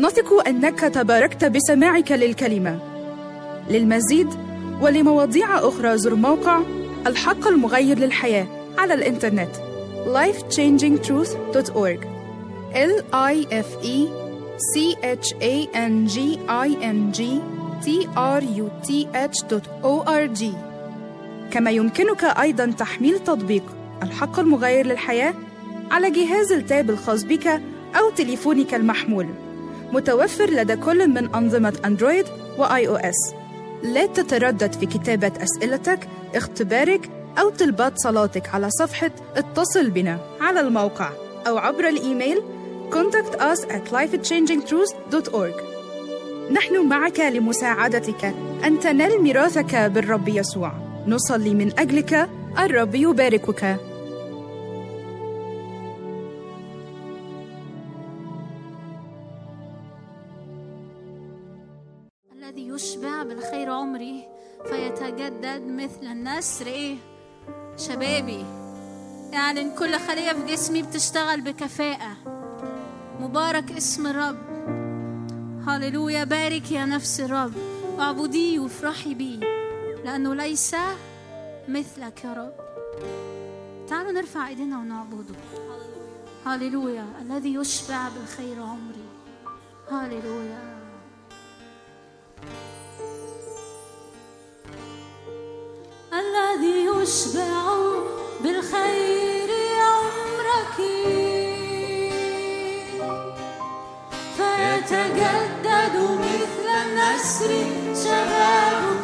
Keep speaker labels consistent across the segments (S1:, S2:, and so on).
S1: نثق أنك تباركت بسماعك للكلمة للمزيد ولمواضيع أخرى زر موقع الحق المغير للحياة على الإنترنت lifechangingtruth.org l i f e c h a n g i n g t r u t h.org كما يمكنك أيضا تحميل تطبيق الحق المغير للحياة على جهاز التاب الخاص بك أو تليفونك المحمول متوفر لدى كل من أنظمة أندرويد وآي أو إس لا تتردد في كتابة أسئلتك اختبارك أو طلبات صلاتك على صفحة اتصل بنا على الموقع أو عبر الإيميل contact us at lifechangingtruth.org نحن معك لمساعدتك أن تنال ميراثك بالرب يسوع نصلي من أجلك الرب يباركك
S2: الذي يشبع بالخير عمري فيتجدد مثل النسر ايه شبابي يعني إن كل خلية في جسمي بتشتغل بكفاءة مبارك اسم الرب هللويا بارك يا نفس الرب اعبديه وافرحي بيه لأنه ليس مثلك يا رب تعالوا نرفع ايدينا ونعبده هللويا الذي يشبع بالخير عمري هللويا الذي يشبع بالخير عمرك فيتجدد مثل النسر شبابك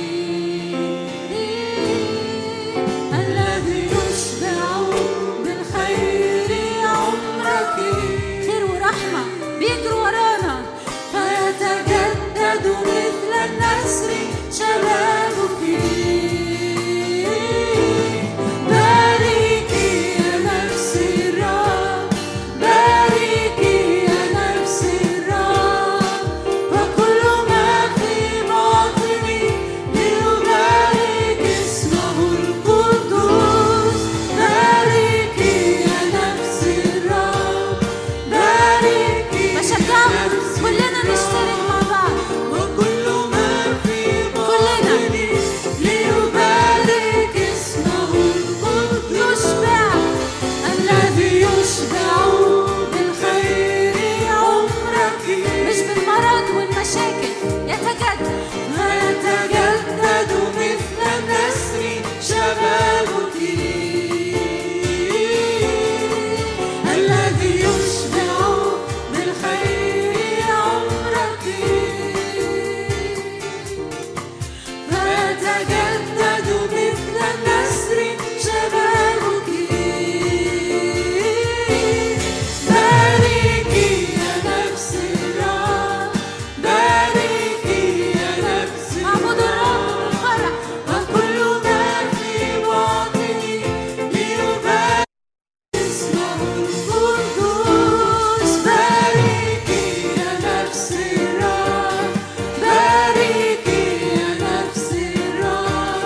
S2: الذي يشبع بالخير عمرك خير ورحمة بيجروا ورانا فيتجدد مثل النسر شبابك باركي يا نفس الرب باركي يا نفس الرب وكل ما في باطني ليبارك اسمه القدوس باركي يا نفس الرب باركي بشجعكم كلنا نشترك مع بعض
S3: وكل ما في
S2: كلنا
S3: باطني ليبارك اسمه القدوس
S2: يشبع
S3: الذي يشبع بالخير عمرك
S2: مش بالمرض والمشاكل يتجدد
S3: فيتجدد مثل النسر شبابك الذي يشبع بالخير عمرك فيتجدد مثل النسر شبابك باركي يا نفس الرب باركي يا نفس
S2: اعبدوا الرب بالفرح
S3: وكل ما في باطني ليبارك اسمه القدوس باركي يا نفس الرب باركي يا نفس الرب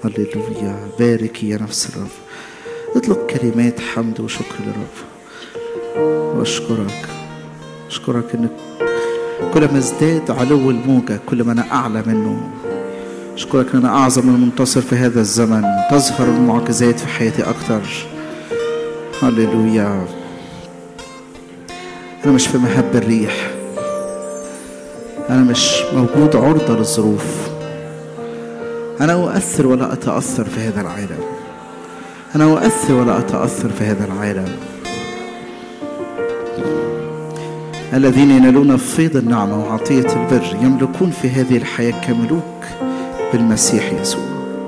S4: هللويا باركي يا نفس الرب اطلق كلمات حمد وشكر للرب واشكرك اشكرك انك كل ما ازداد علو الموجة كل ما انا اعلى منه اشكرك ان انا اعظم المنتصر في هذا الزمن تظهر المعجزات في حياتي اكتر هللويا انا مش في مهب الريح انا مش موجود عرضة للظروف انا اؤثر ولا اتاثر في هذا العالم انا اؤثر ولا اتاثر في هذا العالم الذين ينالون فيض النعمة وعطية البر يملكون في هذه الحياة كملوك بالمسيح يسوع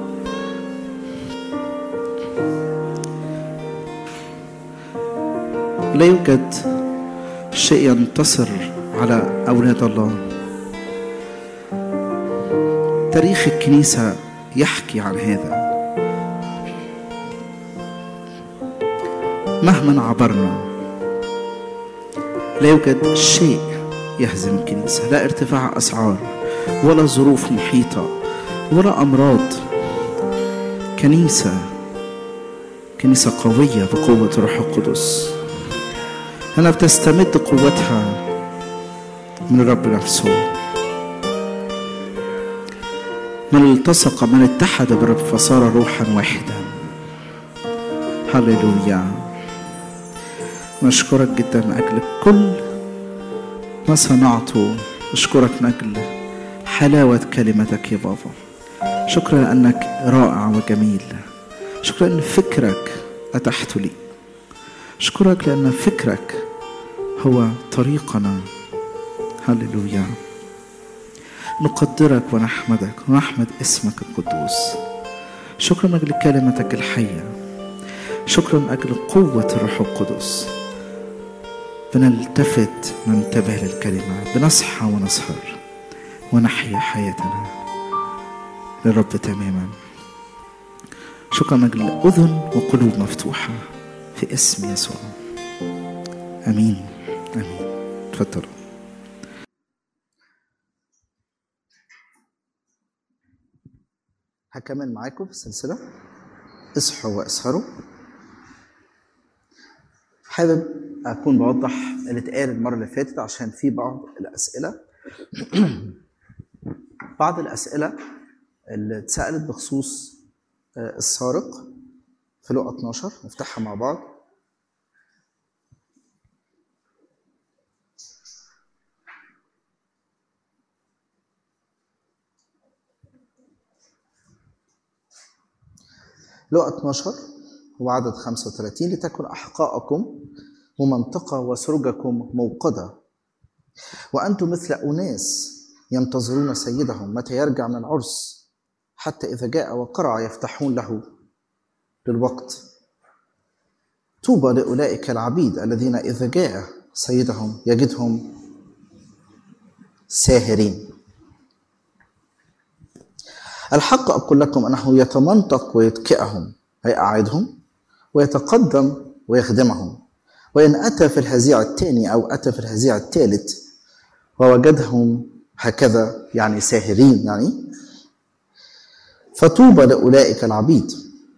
S4: لا يوجد شيء ينتصر على أولاد الله تاريخ الكنيسة يحكي عن هذا مهما عبرنا لا يوجد شيء يهزم الكنيسة لا ارتفاع أسعار ولا ظروف محيطة ولا أمراض كنيسة كنيسة قوية بقوة الروح القدس أنا بتستمد قوتها من الرب نفسه من التصق من اتحد بالرب فصار روحا واحدا هللويا نشكرك جدا من أجل كل ما صنعته أشكرك من أجل حلاوة كلمتك يا بابا شكرا لأنك رائع وجميل شكرا لأن فكرك أتحت لي أشكرك لأن فكرك هو طريقنا هللويا نقدرك ونحمدك ونحمد اسمك القدوس شكرا من أجل كلمتك الحية شكرا من أجل قوة الروح القدس بنلتفت ننتبه للكلمة بنصحى ونسهر ونحيا حياتنا للرب تماما شكرا من أجل أذن وقلوب مفتوحة في اسم يسوع أمين أمين تفضلوا هكمل معاكم في السلسلة اصحوا واسهروا حابب أكون بوضح اللي اتقال المرة اللي فاتت عشان في بعض الأسئلة بعض الأسئلة اللي اتسألت بخصوص آه، السارق في لقا 12 نفتحها مع بعض لقا 12 هو عدد 35 لتكن أحقاءكم ومنطقة وسرجكم موقدة وأنتم مثل أناس ينتظرون سيدهم متى يرجع من العرس حتى إذا جاء وقرع يفتحون له للوقت طوبى لأولئك العبيد الذين إذا جاء سيدهم يجدهم ساهرين الحق أقول لكم أنه يتمنطق ويتكئهم أي أعدهم ويتقدم ويخدمهم وإن أتى في الهزيع الثاني أو أتى في الهزيع الثالث ووجدهم هكذا يعني ساهرين يعني فطوبى لأولئك العبيد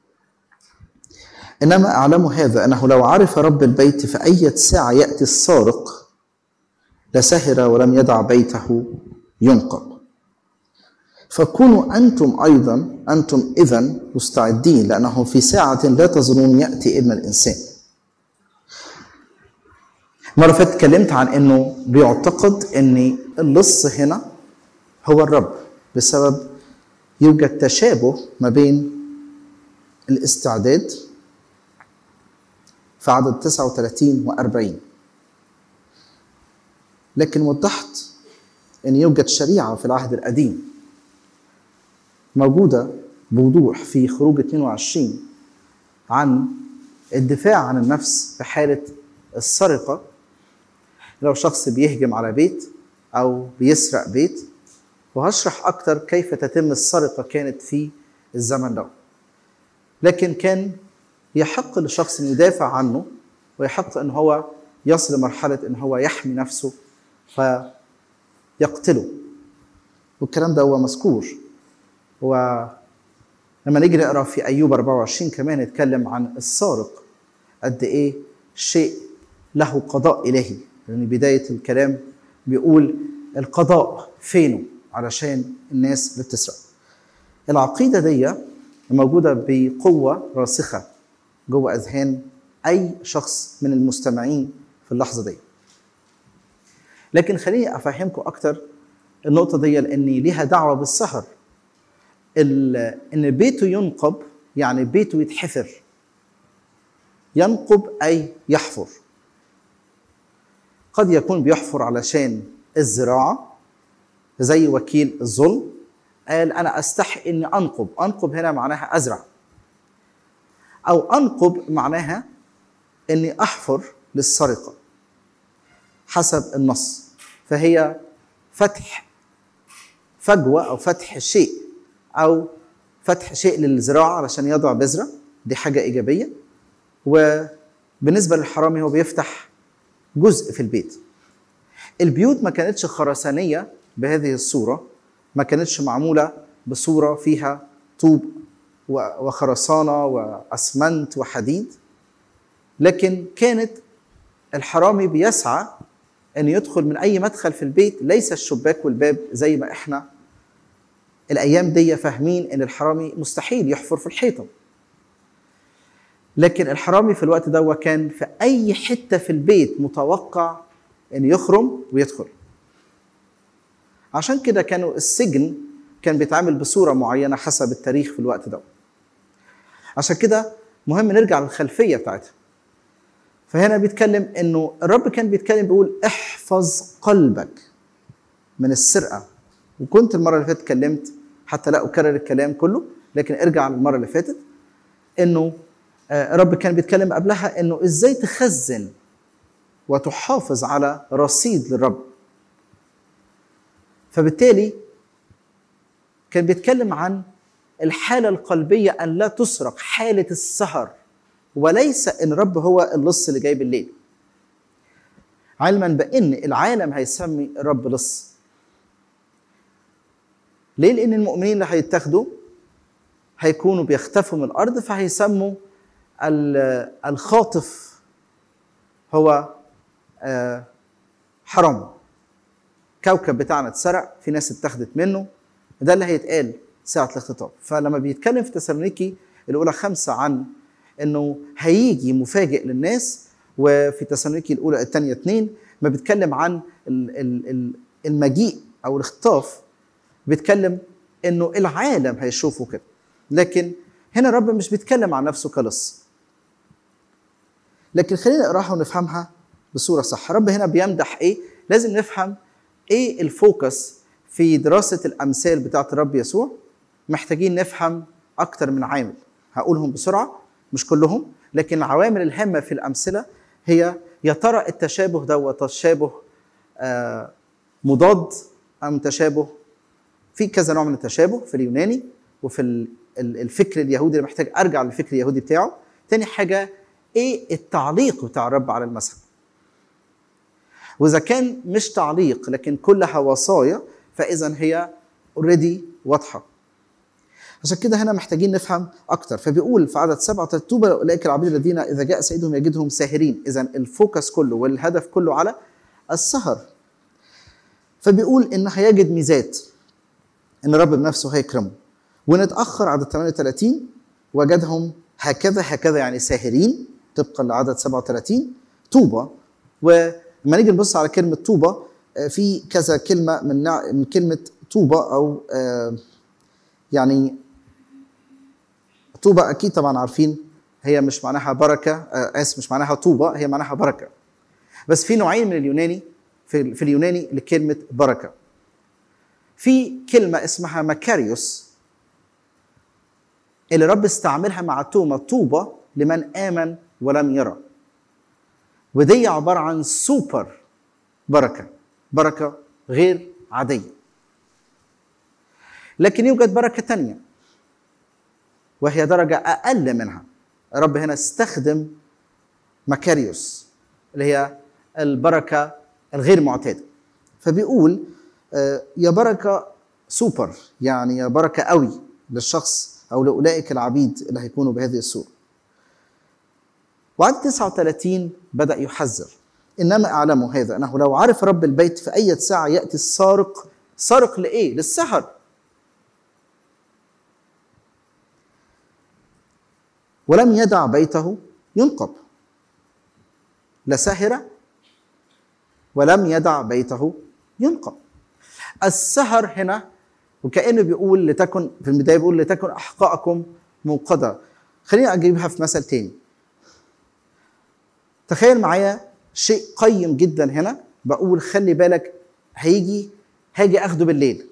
S4: إنما أعلم هذا أنه لو عرف رب البيت في أي ساعة يأتي السارق لسهر ولم يدع بيته ينقب فكونوا أنتم أيضا أنتم إذا مستعدين لأنه في ساعة لا تظنون يأتي ابن الإنسان مرة فاتت اتكلمت عن انه بيعتقد ان اللص هنا هو الرب بسبب يوجد تشابه ما بين الاستعداد في عدد 39 و 40 لكن وضحت ان يوجد شريعه في العهد القديم موجوده بوضوح في خروج 22 عن الدفاع عن النفس في حاله السرقه لو شخص بيهجم على بيت او بيسرق بيت وهشرح اكتر كيف تتم السرقه كانت في الزمن ده لكن كان يحق للشخص ان يدافع عنه ويحق ان هو يصل لمرحله ان هو يحمي نفسه فيقتله والكلام ده هو مذكور لما نيجي نقرا في ايوب 24 كمان نتكلم عن السارق قد ايه شيء له قضاء الهي لان بدايه الكلام بيقول القضاء فينه علشان الناس اللي بتسرق العقيده دي موجوده بقوه راسخه جوه اذهان اي شخص من المستمعين في اللحظه دي لكن خليني افهمكم اكتر النقطه دي لان ليها دعوه بالسهر ال- ان بيته ينقب يعني بيته يتحفر ينقب اي يحفر قد يكون بيحفر علشان الزراعه زي وكيل الظلم قال انا استحي اني انقب انقب هنا معناها ازرع او انقب معناها اني احفر للسرقه حسب النص فهي فتح فجوه او فتح شيء او فتح شيء للزراعه علشان يضع بذره دي حاجه ايجابيه وبالنسبه للحرامي هو بيفتح جزء في البيت البيوت ما كانتش خرسانيه بهذه الصوره ما كانتش معموله بصوره فيها طوب و- وخرسانه واسمنت وحديد لكن كانت الحرامي بيسعى ان يدخل من اي مدخل في البيت ليس الشباك والباب زي ما احنا الايام دي فاهمين ان الحرامي مستحيل يحفر في الحيطه لكن الحرامي في الوقت ده كان في اي حته في البيت متوقع ان يخرم ويدخل عشان كده كانوا السجن كان بيتعامل بصوره معينه حسب التاريخ في الوقت ده عشان كده مهم نرجع للخلفيه بتاعتها فهنا بيتكلم انه الرب كان بيتكلم بيقول احفظ قلبك من السرقه وكنت المره اللي فاتت اتكلمت حتى لا اكرر الكلام كله لكن ارجع للمره اللي فاتت انه آه، الرب كان بيتكلم قبلها انه ازاي تخزن وتحافظ على رصيد للرب فبالتالي كان بيتكلم عن الحاله القلبيه ان لا تسرق حاله السهر وليس ان الرب هو اللص اللي جاي بالليل علما بان العالم هيسمي الرب لص ليه لان المؤمنين اللي هيتاخدوا هيكونوا بيختفوا من الارض فهيسموا ال- الخاطف هو آه، حرام كوكب بتاعنا اتسرق في ناس اتاخدت منه ده اللي هيتقال ساعة الاختطاف فلما بيتكلم في تسالونيكي الأولى خمسة عن إنه هيجي مفاجئ للناس وفي تسالونيكي الأولى الثانية اتنين ما بيتكلم عن ال- ال- ال- المجيء أو الاختطاف بيتكلم إنه العالم هيشوفه كده لكن هنا الرب مش بيتكلم عن نفسه كلص لكن خلينا نقراها ونفهمها بصورة صح الرب هنا بيمدح إيه لازم نفهم إيه الفوكس في دراسة الأمثال بتاعة الرب يسوع محتاجين نفهم أكتر من عامل هقولهم بسرعة مش كلهم لكن العوامل الهامة في الأمثلة هي يا ترى التشابه ده تشابه آه، مضاد أم تشابه في كذا نوع من التشابه في اليوناني وفي ال- ال- الفكر اليهودي اللي محتاج ارجع للفكر اليهودي بتاعه تاني حاجه ايه التعليق بتاع الرب على المثل واذا كان مش تعليق لكن كلها وصايا فاذا هي اوريدي واضحه عشان كده هنا محتاجين نفهم اكتر فبيقول في عدد سبعه طوبى لاولئك العبيد الذين اذا جاء سيدهم يجدهم ساهرين اذا الفوكس كله والهدف كله على السهر فبيقول ان هيجد ميزات ان الرب بنفسه هيكرمه ونتاخر عدد 38 وجدهم هكذا هكذا يعني ساهرين طبقا لعدد 37 طوبى ولما نيجي نبص على كلمه طوبى آه، في كذا كلمه من نوع- من كلمه طوبى او آه، يعني طوبى اكيد طبعا عارفين هي مش معناها بركه آه، اسف مش معناها طوبى هي معناها بركه بس في نوعين من اليوناني في في اليوناني لكلمه بركه في كلمة اسمها مكاريوس اللي رب استعملها مع توما طوبى لمن آمن ولم يرى ودي عبارة عن سوبر بركة بركة غير عادية لكن يوجد بركة تانية وهي درجة أقل منها الرب هنا استخدم مكاريوس اللي هي البركة الغير معتادة فبيقول آه، يا بركة سوبر يعني يا بركة قوي للشخص أو لأولئك العبيد اللي هيكونوا بهذه الصورة وعدد 39 بدأ يحذر إنما أعلموا هذا أنه لو عرف رب البيت في أي ساعة يأتي السارق سارق لإيه؟ للسهر ولم يدع بيته ينقب لسهر ولم يدع بيته ينقب السهر هنا وكأنه بيقول لتكن في البداية بيقول لتكن أحقائكم موقدة خليني أجيبها في مثل تاني تخيل معايا شيء قيم جدا هنا بقول خلي بالك هيجي هاجي اخده بالليل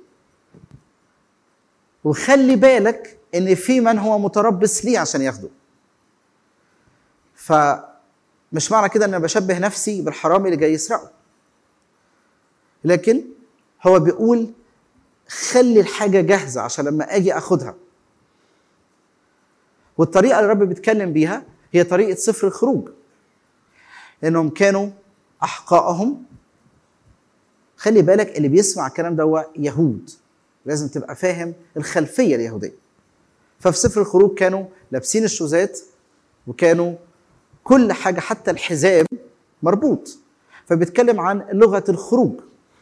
S4: وخلي بالك ان في من هو متربص ليه عشان ياخده فمش معنى كده ان انا بشبه نفسي بالحرامي اللي جاي يسرقه لكن هو بيقول خلي الحاجه جاهزه عشان لما اجي اخدها والطريقه اللي الرب بيتكلم بيها هي طريقه سفر الخروج لانهم كانوا احقائهم خلي بالك اللي بيسمع الكلام ده هو يهود لازم تبقى فاهم الخلفيه اليهوديه ففي سفر الخروج كانوا لابسين الشوزات وكانوا كل حاجه حتى الحزام مربوط فبيتكلم عن لغه الخروج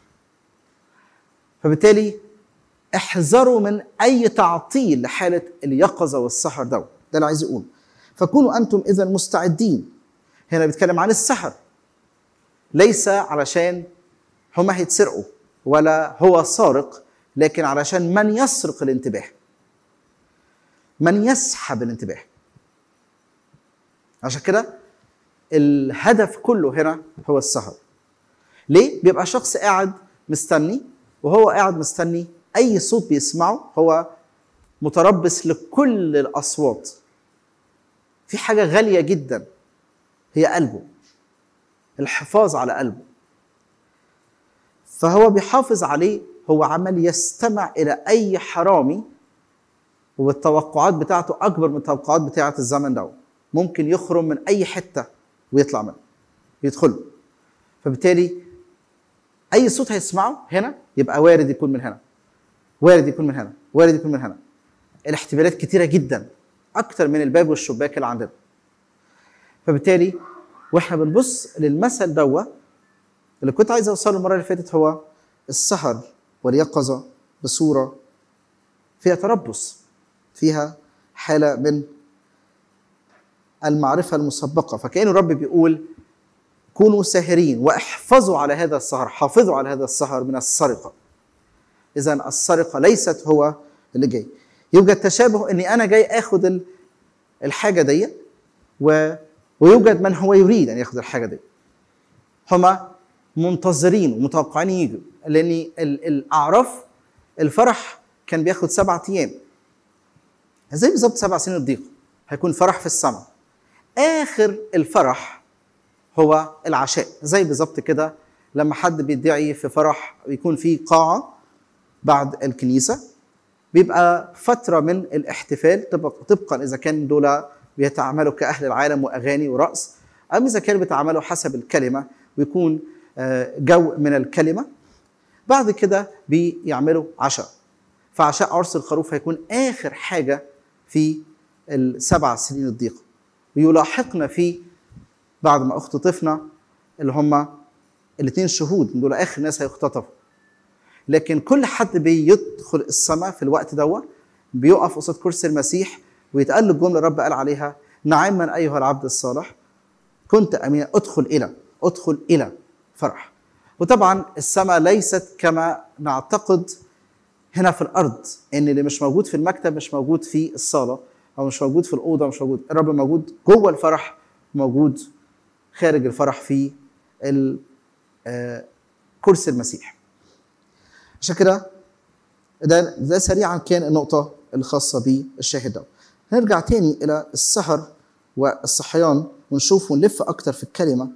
S4: فبالتالي احذروا من اي تعطيل لحاله اليقظه والسهر ده ده اللي عايز يقول فكونوا انتم اذا مستعدين هنا بيتكلم عن السحر ليس علشان هما هيتسرقوا ولا هو سارق لكن علشان من يسرق الانتباه من يسحب الانتباه عشان كده الهدف كله هنا هو السهر ليه بيبقى شخص قاعد مستني وهو قاعد مستني اي صوت بيسمعه هو متربص لكل الاصوات في حاجه غاليه جدا هي قلبه الحفاظ على قلبه فهو بيحافظ عليه هو عمال يستمع الى اي حرامي والتوقعات بتاعته اكبر من التوقعات بتاعه الزمن ده ممكن يخرم من اي حته ويطلع منه يدخل فبالتالي اي صوت هيسمعه هنا يبقى وارد يكون من هنا وارد يكون من هنا وارد يكون من هنا الاحتمالات كتيره جدا اكتر من الباب والشباك اللي عندنا فبالتالي واحنا بنبص للمثل دوا اللي كنت عايز اوصله المره اللي فاتت هو السهر واليقظه بصوره فيها تربص فيها حاله من المعرفه المسبقه فكأن الرب بيقول كونوا ساهرين واحفظوا على هذا السهر حافظوا على هذا السهر من السرقه اذا السرقه ليست هو اللي جاي يوجد تشابه اني انا جاي اخد ال- الحاجه دي و... ويوجد من هو يريد ان ياخذ الحاجه دي هما منتظرين ومتوقعين يجوا لان ال- الاعراف الفرح كان بياخد سبعة ايام زي بالظبط سبع سنين الضيق هيكون فرح في السماء اخر الفرح هو العشاء زي بالظبط كده لما حد بيدعي في فرح بيكون في قاعه بعد الكنيسه بيبقى فتره من الاحتفال طبق- طبقا اذا كان دول بيتعاملوا كاهل العالم واغاني ورقص ام اذا كانوا بيتعاملوا حسب الكلمه ويكون آه، جو من الكلمه بعد كده بيعملوا عشاء فعشاء عرس الخروف هيكون اخر حاجه في السبع سنين الضيقه ويلاحقنا فيه بعد ما اختطفنا اللي هم الاثنين شهود دول اخر ناس هيختطفوا لكن كل حد بيدخل السماء في الوقت دوت بيقف قصاد كرسي المسيح ويتقال له الجمله الرب قال عليها نعما ايها العبد الصالح كنت امينا ادخل الى ادخل الى فرح وطبعا السماء ليست كما نعتقد هنا في الارض ان اللي مش موجود في المكتب مش موجود في الصاله او مش موجود في الاوضه مش موجود الرب موجود جوه الفرح موجود خارج الفرح في ال- آه، كرسي المسيح عشان كده ده ده سريعا كان النقطة الخاصة بالشاهد ده. نرجع تاني إلى السهر والصحيان ونشوف ونلف أكتر في الكلمة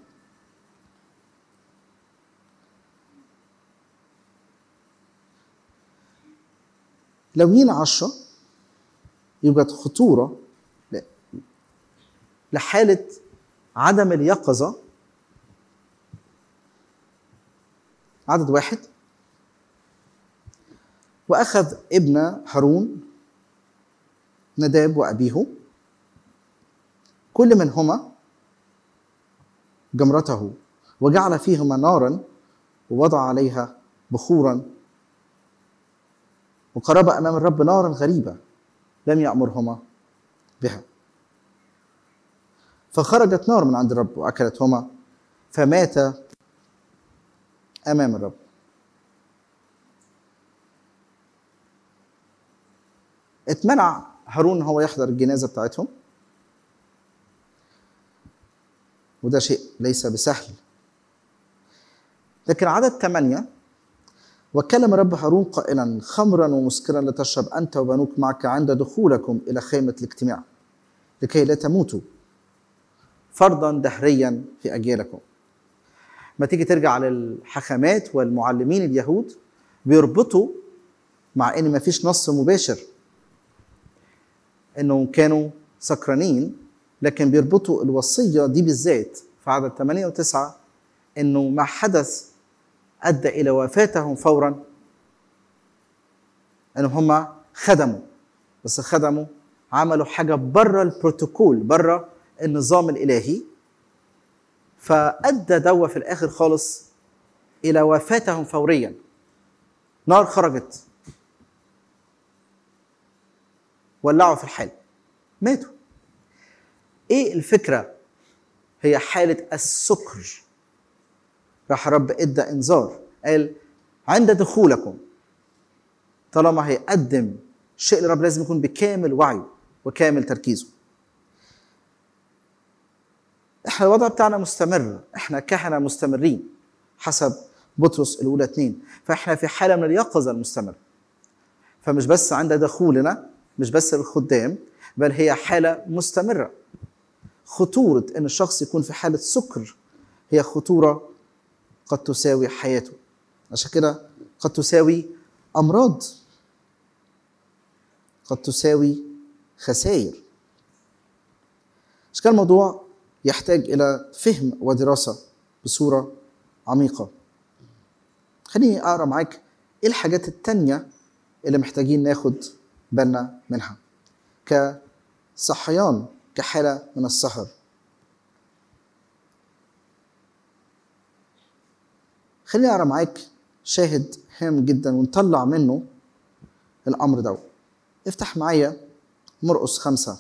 S4: لوين عشرة يوجد خطورة ل- لحالة عدم اليقظة عدد واحد وأخذ ابن هارون نداب وأبيه كل منهما جمرته وجعل فيهما نارا ووضع عليها بخورا وقرب امام الرب نارا غريبه لم يامرهما بها فخرجت نار من عند الرب واكلتهما فمات امام الرب اتمنع هارون هو يحضر الجنازه بتاعتهم وده شيء ليس بسهل لكن عدد ثمانية وكلم رب هارون قائلا خمرا ومسكرا لا تشرب أنت وبنوك معك عند دخولكم إلى خيمة الاجتماع لكي لا تموتوا فرضا دهريا في أجيالكم ما تيجي ترجع للحكمات والمعلمين اليهود بيربطوا مع ان ما فيش نص مباشر انهم كانوا سكرانين لكن بيربطوا الوصيه دي بالذات في عدد 8 و9 انه ما حدث ادى الى وفاتهم فورا ان هم خدموا بس خدموا عملوا حاجه بره البروتوكول بره النظام الالهي فادى دوا في الاخر خالص الى وفاتهم فوريا نار خرجت ولعوا في الحال ماتوا ايه الفكره هي حاله السكر راح رب ادى انذار قال عند دخولكم طالما هيقدم شيء لرب لازم يكون بكامل وعيه وكامل تركيزه احنا الوضع بتاعنا مستمر احنا كهنه مستمرين حسب بطرس الاولى اثنين فاحنا في حاله من اليقظه المستمره فمش بس عند دخولنا مش بس الخدام بل هي حاله مستمره خطوره ان الشخص يكون في حاله سكر هي خطوره قد تساوي حياته عشان كده قد تساوي امراض قد تساوي خسائر عشان كده الموضوع يحتاج الى فهم ودراسه بصوره عميقه خليني اقرا معاك ايه الحاجات التانية اللي محتاجين ناخد بالنا منها كصحيان كحالة من السهر خليني اقرا معاك شاهد هام جدا ونطلع منه الامر ده افتح معايا مرقس خمسة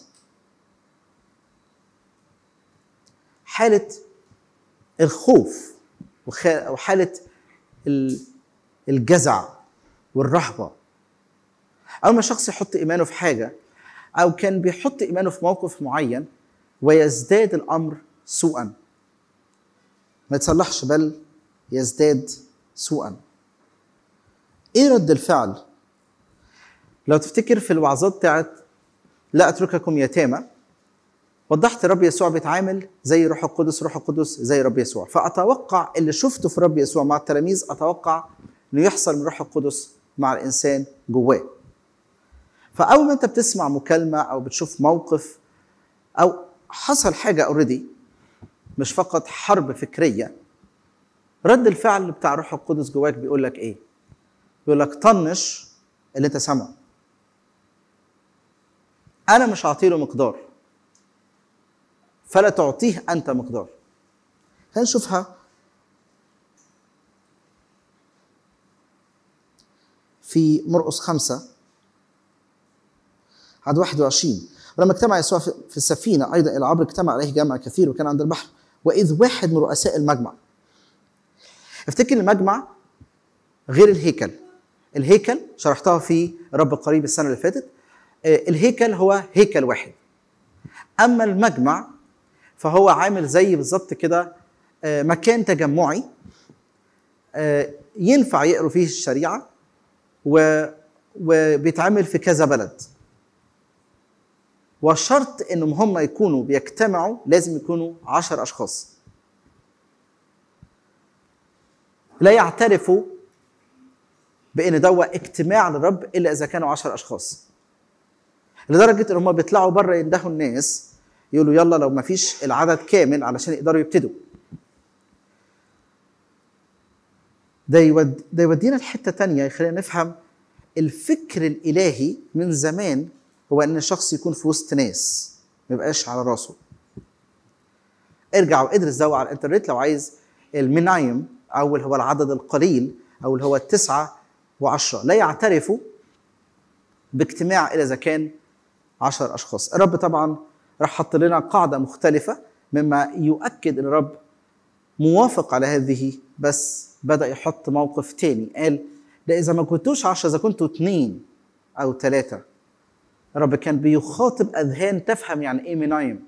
S4: حالة الخوف وخ- وحالة ال- الجزع والرهبة أول ما شخص يحط إيمانه في حاجة أو كان بيحط إيمانه في موقف معين ويزداد الأمر سوءا ما يتصلحش بل يزداد سوءا إيه رد الفعل؟ لو تفتكر في الوعظات بتاعت لا أترككم يتامى وضحت الرب يسوع بيتعامل زي روح القدس روح القدس زي رب يسوع فأتوقع اللي شفته في رب يسوع مع التلاميذ أتوقع إنه يحصل من روح القدس مع الإنسان جواه فأول ما أنت بتسمع مكالمة أو بتشوف موقف أو حصل حاجة اوريدي مش فقط حرب فكرية رد الفعل بتاع روح القدس جواك بيقول لك إيه؟ بيقول لك طنش اللي أنت سامعه أنا مش هعطيله مقدار فلا تعطيه أنت مقدار خلينا نشوفها في مرقس خمسة عدد 21 ولما اجتمع يسوع في في السفينة أيضا إلى عبر اجتمع عليه جمع كثير وكان عند البحر وإذ واحد من رؤساء المجمع افتكر المجمع غير الهيكل الهيكل شرحتها في رب القريب السنة اللي فاتت آه، الهيكل هو هيكل واحد اما المجمع فهو عامل زي بالظبط كده آه، مكان تجمعي آه، ينفع يقروا فيه الشريعه و وبيتعمل في كذا بلد وشرط انهم هم يكونوا بيجتمعوا لازم يكونوا عشر اشخاص لا يعترفوا بان دوا اجتماع للرب الا اذا كانوا عشر اشخاص لدرجه ان هم بيطلعوا بره يندهوا الناس يقولوا يلا لو ما فيش العدد كامل علشان يقدروا يبتدوا ده يود ده يودينا لحته تانية يخلينا نفهم الفكر الالهي من زمان هو ان الشخص يكون في وسط ناس ما يبقاش على راسه ارجع وادرس ده على الانترنت لو عايز المنايم او اللي هو العدد القليل او اللي هو التسعه وعشره لا يعترفوا باجتماع الا اذا كان عشر اشخاص الرب طبعا راح حط لنا قاعده مختلفه مما يؤكد ان الرب موافق على هذه بس بدا يحط موقف تاني قال ده اذا ما كنتوش عشرة اذا كنتوا اتنين او ثلاثه الرب كان بيخاطب اذهان تفهم يعني ايه منايم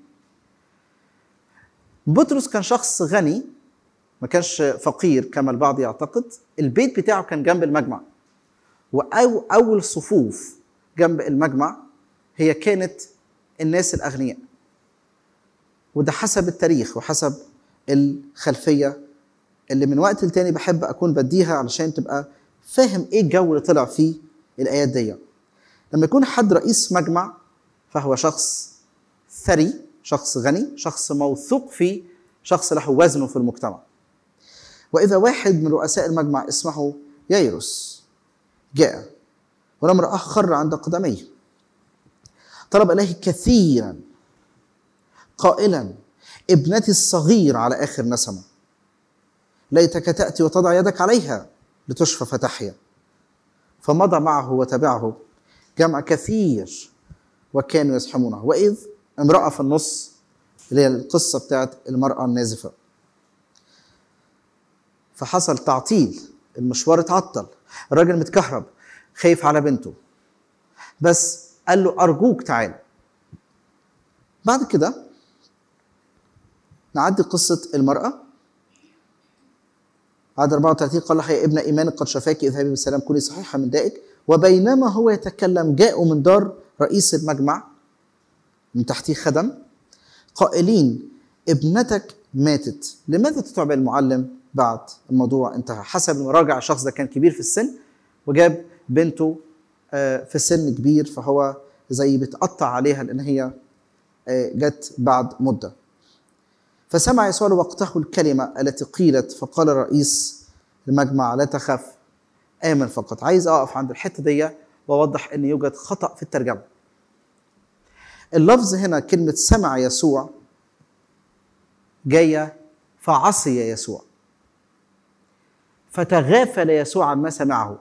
S4: بطرس كان شخص غني ما كانش فقير كما البعض يعتقد البيت بتاعه كان جنب المجمع وأو أول صفوف جنب المجمع هي كانت الناس الأغنياء وده حسب التاريخ وحسب الخلفية اللي من وقت لتاني بحب أكون بديها علشان تبقى فاهم إيه الجو اللي طلع فيه الآيات دي لما يكون حد رئيس مجمع فهو شخص ثري شخص غني شخص موثوق فيه شخص له وزنه في المجتمع وإذا واحد من رؤساء المجمع اسمه ييروس جاء ولما رآه خر عند قدميه طلب إليه كثيرا قائلا ابنتي الصغير على آخر نسمة ليتك تأتي وتضع يدك عليها لتشفى فتحيا فمضى معه وتبعه جمع كثير وكانوا يزحمونه وإذ امرأة في النص اللي هي القصة بتاعت المرأة النازفة فحصل تعطيل المشوار اتعطل الراجل متكهرب خايف على بنته بس قال له أرجوك تعال بعد كده نعدي قصة المرأة عدد 34 قال لها يا ابن إيمانك قد شفاك اذهبي بالسلام كوني صحيحة من دائك وبينما هو يتكلم جاءوا من دار رئيس المجمع من تحتيه خدم قائلين ابنتك ماتت لماذا تتعب المعلم بعد الموضوع انتهى حسب المراجع الشخص ده كان كبير في السن وجاب بنته آه، في سن كبير فهو زي بتقطع عليها لان هي آه، جت بعد مده فسمع يسوع وقته الكلمه التي قيلت فقال رئيس المجمع لا تخف امن فقط عايز اقف عند الحته دي واوضح ان يوجد خطا في الترجمه اللفظ هنا كلمه سمع يسوع جايه فعصي يسوع فتغافل يسوع عما سمعه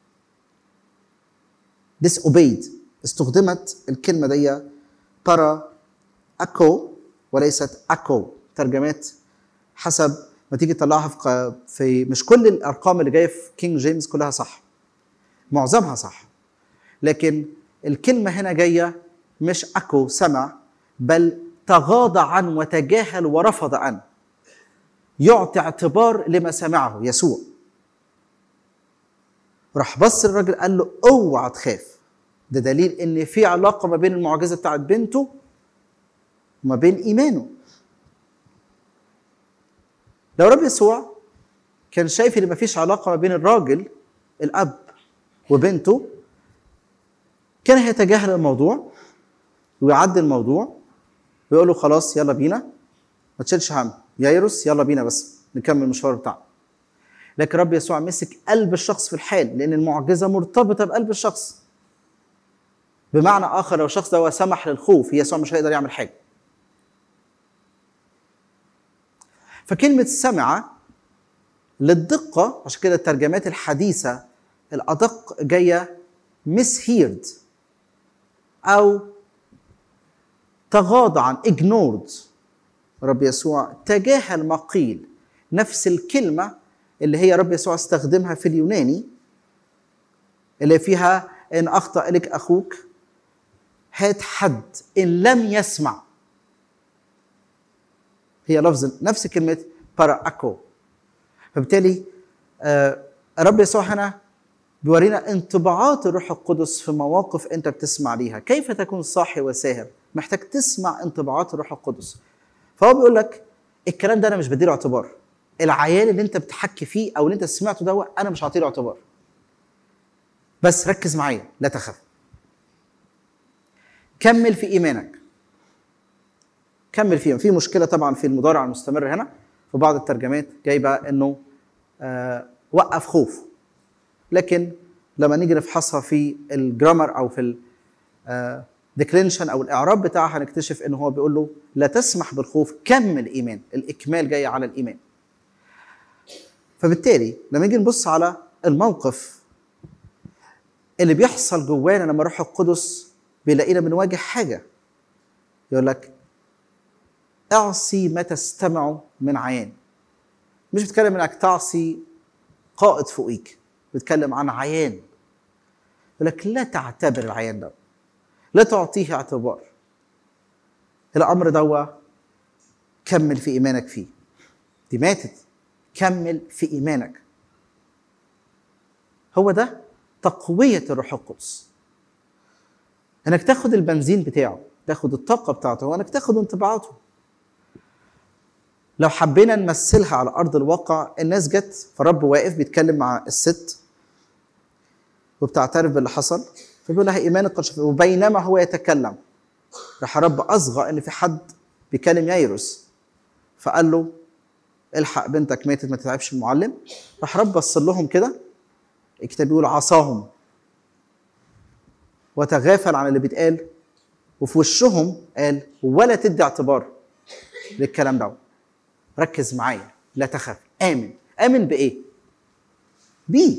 S4: disobeyed استخدمت الكلمة دي برا أكو وليست أكو ترجمات حسب ما تيجي تطلعها في, ق- في مش كل الأرقام اللي جاية في كينج جيمس كلها صح معظمها صح لكن الكلمة هنا جاية مش أكو سمع بل تغاضى عن وتجاهل ورفض عن يعطي اعتبار لما سمعه يسوع راح بص الراجل قال له اوعى تخاف ده دليل ان في علاقه ما بين المعجزه بتاعت بنته وما بين ايمانه لو رب يسوع كان شايف ان مفيش علاقه ما بين الراجل الاب وبنته كان هيتجاهل الموضوع ويعدي الموضوع ويقول له خلاص يلا بينا ما تشيلش هم يايروس يلا بينا بس نكمل المشوار بتاعنا لكن رب يسوع مسك قلب الشخص في الحال لان المعجزه مرتبطه بقلب الشخص بمعنى اخر لو الشخص ده سمح للخوف يسوع مش هيقدر يعمل حاجه فكلمه سمع للدقه عشان كده الترجمات الحديثه الادق جايه misheard او تغاضى عن ignored رب يسوع تجاهل ما قيل نفس الكلمة اللي هي رب يسوع استخدمها في اليوناني اللي فيها إن أخطأ لك أخوك هات حد إن لم يسمع هي لفظ نفس كلمة برا أكو فبالتالي آه، رب يسوع هنا بيورينا انطباعات الروح القدس في مواقف انت بتسمع ليها كيف تكون صاحي وساهر محتاج تسمع انطباعات الروح القدس فهو بيقول لك الكلام ده انا مش بديله اعتبار العيال اللي انت بتحكي فيه او اللي انت سمعته ده انا مش هعطيله اعتبار بس ركز معايا لا تخاف كمل في ايمانك كمل فيه في مشكله طبعا في المضارع المستمر هنا في بعض الترجمات جايبه انه آه وقف خوف لكن لما نيجي نفحصها في الجرامر او في ال- آه ديكلينشن او الاعراب بتاعها هنكتشف ان هو بيقول له لا تسمح بالخوف كمل ايمان الاكمال جاي على الايمان فبالتالي لما نيجي نبص على الموقف اللي بيحصل جوانا لما الروح القدس بيلاقينا بنواجه حاجه يقول لك اعصي ما تستمع من عيان مش بتكلم انك تعصي قائد فوقيك بتكلم عن عيان يقول لك لا تعتبر العيان ده لا تعطيه اعتبار الامر دوا كمل في ايمانك فيه دي ماتت كمل في ايمانك هو ده تقويه الروح القدس انك تاخد البنزين بتاعه تاخد الطاقه بتاعته وانك تاخد انطباعاته لو حبينا نمثلها على ارض الواقع الناس جت فالرب واقف بيتكلم مع الست وبتعترف باللي حصل فبيقول لها ايمانك قد شفى وبينما هو يتكلم راح الرب اصغى ان في حد بيكلم يايروس فقال له الحق بنتك ماتت ما تتعبش المعلم راح رب بص لهم كده الكتاب بيقول عصاهم وتغافل عن اللي بيتقال وفي وشهم قال ولا تدي اعتبار للكلام ده ركز معايا لا تخاف امن امن بايه بيه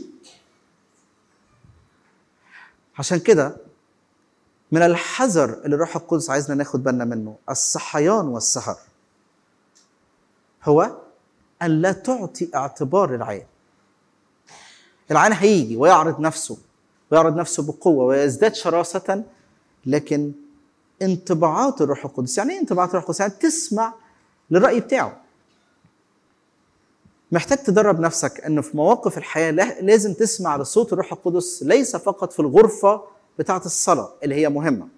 S4: عشان كده من الحذر اللي الروح القدس عايزنا ناخد بالنا منه الصحيان والسهر هو ان لا تعطي اعتبار للعين العين هيجي ويعرض نفسه ويعرض نفسه بقوه ويزداد شراسه لكن انطباعات الروح القدس يعني ايه انطباعات الروح القدس يعني تسمع للراي بتاعه محتاج تدرب نفسك انه في مواقف الحياه لا- لازم تسمع لصوت الروح القدس ليس فقط في الغرفه بتاعه الصلاه اللي هي مهمه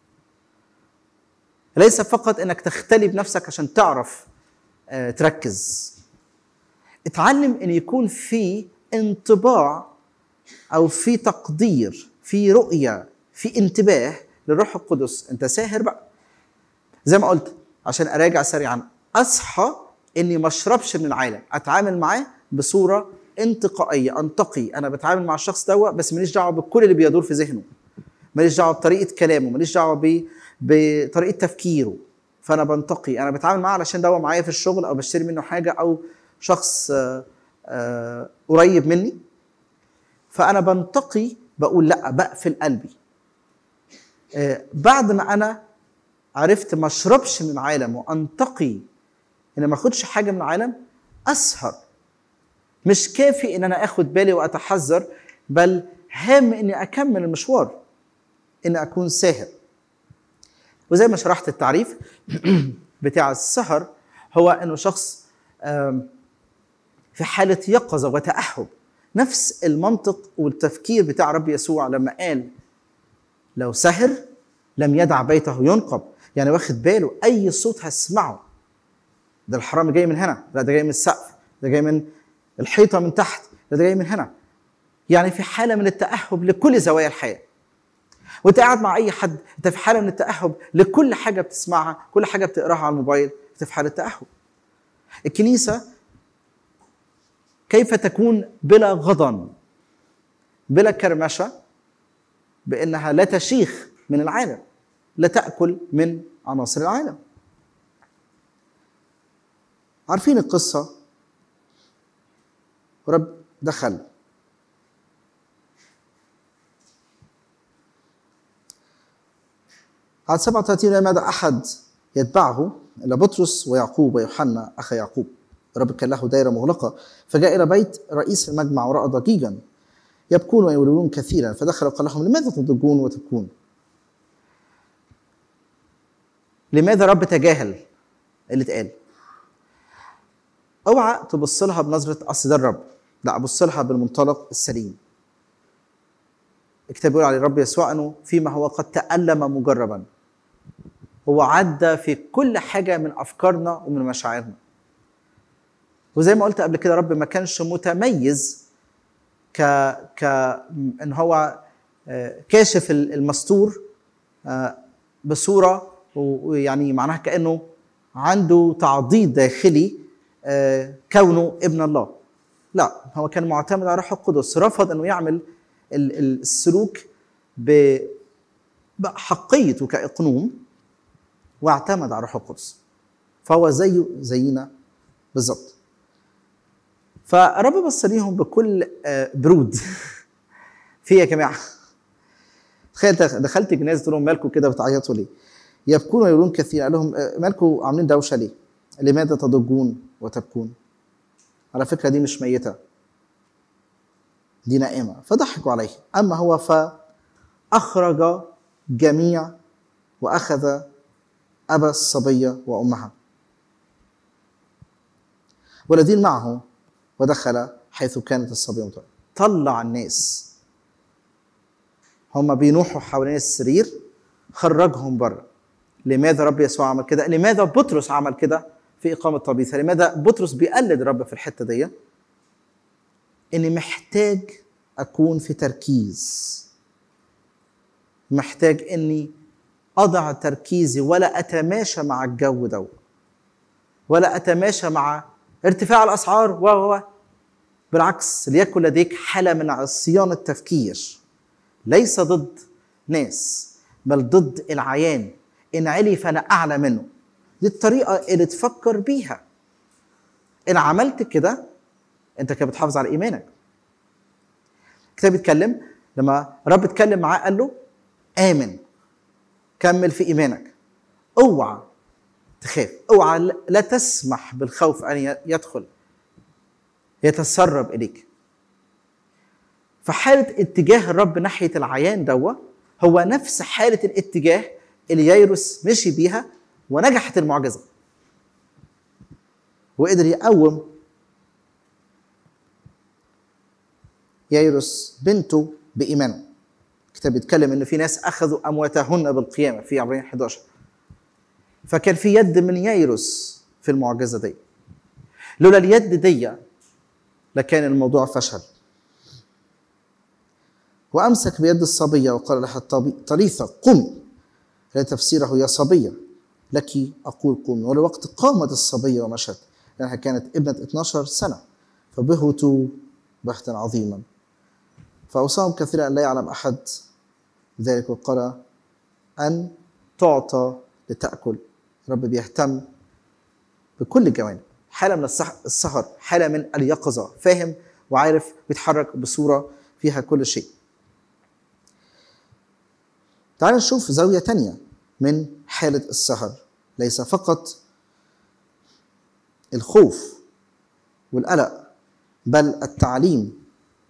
S4: ليس فقط انك تختلي بنفسك عشان تعرف آه، تركز اتعلم ان يكون في انطباع او في تقدير في رؤيه في انتباه للروح القدس انت ساهر بقى زي ما قلت عشان اراجع سريعا اصحى اني ما اشربش من العالم اتعامل معاه بصوره انتقائيه انتقي انا بتعامل مع الشخص ده بس ماليش دعوه بكل اللي بيدور في ذهنه ماليش دعوه بطريقه كلامه ماليش دعوه ب- بطريقه تفكيره فانا بنتقي انا بتعامل معاه علشان ده هو معايا في الشغل او بشتري منه حاجه او شخص آه، آه، قريب مني فانا بنتقي بقول لا بقفل قلبي آه، بعد ما انا عرفت ما اشربش من العالم وانتقي ان ما اخدش حاجه من العالم اسهر مش كافي ان انا اخد بالي واتحذر بل هام اني اكمل المشوار ان اكون ساهر وزي ما شرحت التعريف بتاع السهر هو انه شخص آم، في حاله يقظه وتاهب نفس المنطق والتفكير بتاع رب يسوع لما قال لو سهر لم يدع بيته ينقب يعني واخد باله اي صوت هسمعه ده الحرام جاي من هنا لا ده جاي من السقف ده جاي من الحيطه من تحت ده, ده جاي من هنا يعني في حاله من التاهب لكل زوايا الحياه وانت قاعد مع اي حد انت في حاله من التاهب لكل حاجه بتسمعها كل حاجه بتقراها على الموبايل انت في حاله تاهب الكنيسه كيف تكون بلا غضن بلا كرمشه بانها لا تشيخ من العالم لا تاكل من عناصر العالم عارفين القصه رب دخل على 37 لا ماذا احد يتبعه الا بطرس ويعقوب ويوحنا اخا يعقوب الرب كان له دائره مغلقه فجاء الى بيت رئيس المجمع وراى ضجيجا يبكون ويولون كثيرا فدخل وقال لهم لماذا تضجون وتبكون؟ لماذا رب تجاهل اللي اتقال؟ اوعى تبص لها بنظره اصل ده الرب لا بص لها بالمنطلق السليم الكتاب بيقول على الرب يسوع انه فيما هو قد تألم مجربا هو عدى في كل حاجه من افكارنا ومن مشاعرنا وزي ما قلت قبل كده رب ما كانش متميز ك ك ان هو آه، كاشف ال- المستور آه، بصوره و- ويعني معناها كانه عنده تعضيد داخلي آه، كونه ابن الله لا هو كان معتمد على الروح القدس رفض انه يعمل ال- ال- السلوك ب بحقيته كاقنوم واعتمد على الروح القدس فهو زيه زينا بالظبط فالرب بص ليهم بكل آه، برود في يا جماعه تخيل دخ- دخلت جنازه تقول لهم مالكم كده بتعيطوا ليه؟ يبكون ويقولون كثير قال لهم آه، مالكم عاملين دوشه ليه؟ لماذا تضجون وتبكون؟ على فكره دي مش ميته دي نائمه فضحكوا عليه اما هو فاخرج جميع واخذ ابا الصبيه وامها والذين معه ودخل حيث كانت الصبيه متوفى طلع الناس هم بينوحوا حوالين السرير خرجهم بره لماذا رب يسوع عمل كده لماذا بطرس عمل كده في اقامه طبيثه لماذا بطرس بيقلد الرب في الحته دي اني محتاج اكون في تركيز محتاج اني اضع تركيزي ولا اتماشى مع الجو ده ولا اتماشى مع ارتفاع الاسعار و و و. بالعكس ليكن لديك حاله من عصيان التفكير ليس ضد ناس بل ضد العيان ان علي فانا اعلى منه دي الطريقه اللي تفكر بيها ان عملت كده انت كده بتحافظ على ايمانك الكتاب بيتكلم لما رب اتكلم معاه قال له امن كمل في ايمانك اوعى تخاف اوعى لا تسمح بالخوف ان يدخل يتسرب اليك فحالة اتجاه الرب ناحية العيان دوا هو نفس حالة الاتجاه اللي ييروس مشي بيها ونجحت المعجزة وقدر يقوم ييروس بنته بإيمانه الكتاب بيتكلم ان في ناس اخذوا امواتهن بالقيامه في عبرين 11 فكان في يد من ييروس في المعجزه دي لولا اليد دي لكان الموضوع فشل وامسك بيد الصبيه وقال لها طريثه قمي هذا تفسيره يا صبيه لك اقول قومي ولوقت قامت الصبيه ومشت لانها كانت ابنه 12 سنه فبهتوا بهتا عظيما فاوصاهم كثيرا ان لا يعلم احد ذلك وقال ان تعطى لتاكل رب بيهتم بكل الجوانب حاله من السهر حاله من اليقظه فاهم وعارف بيتحرك بصوره فيها كل شيء تعال نشوف زاويه تانية من حاله السهر ليس فقط الخوف والقلق بل التعليم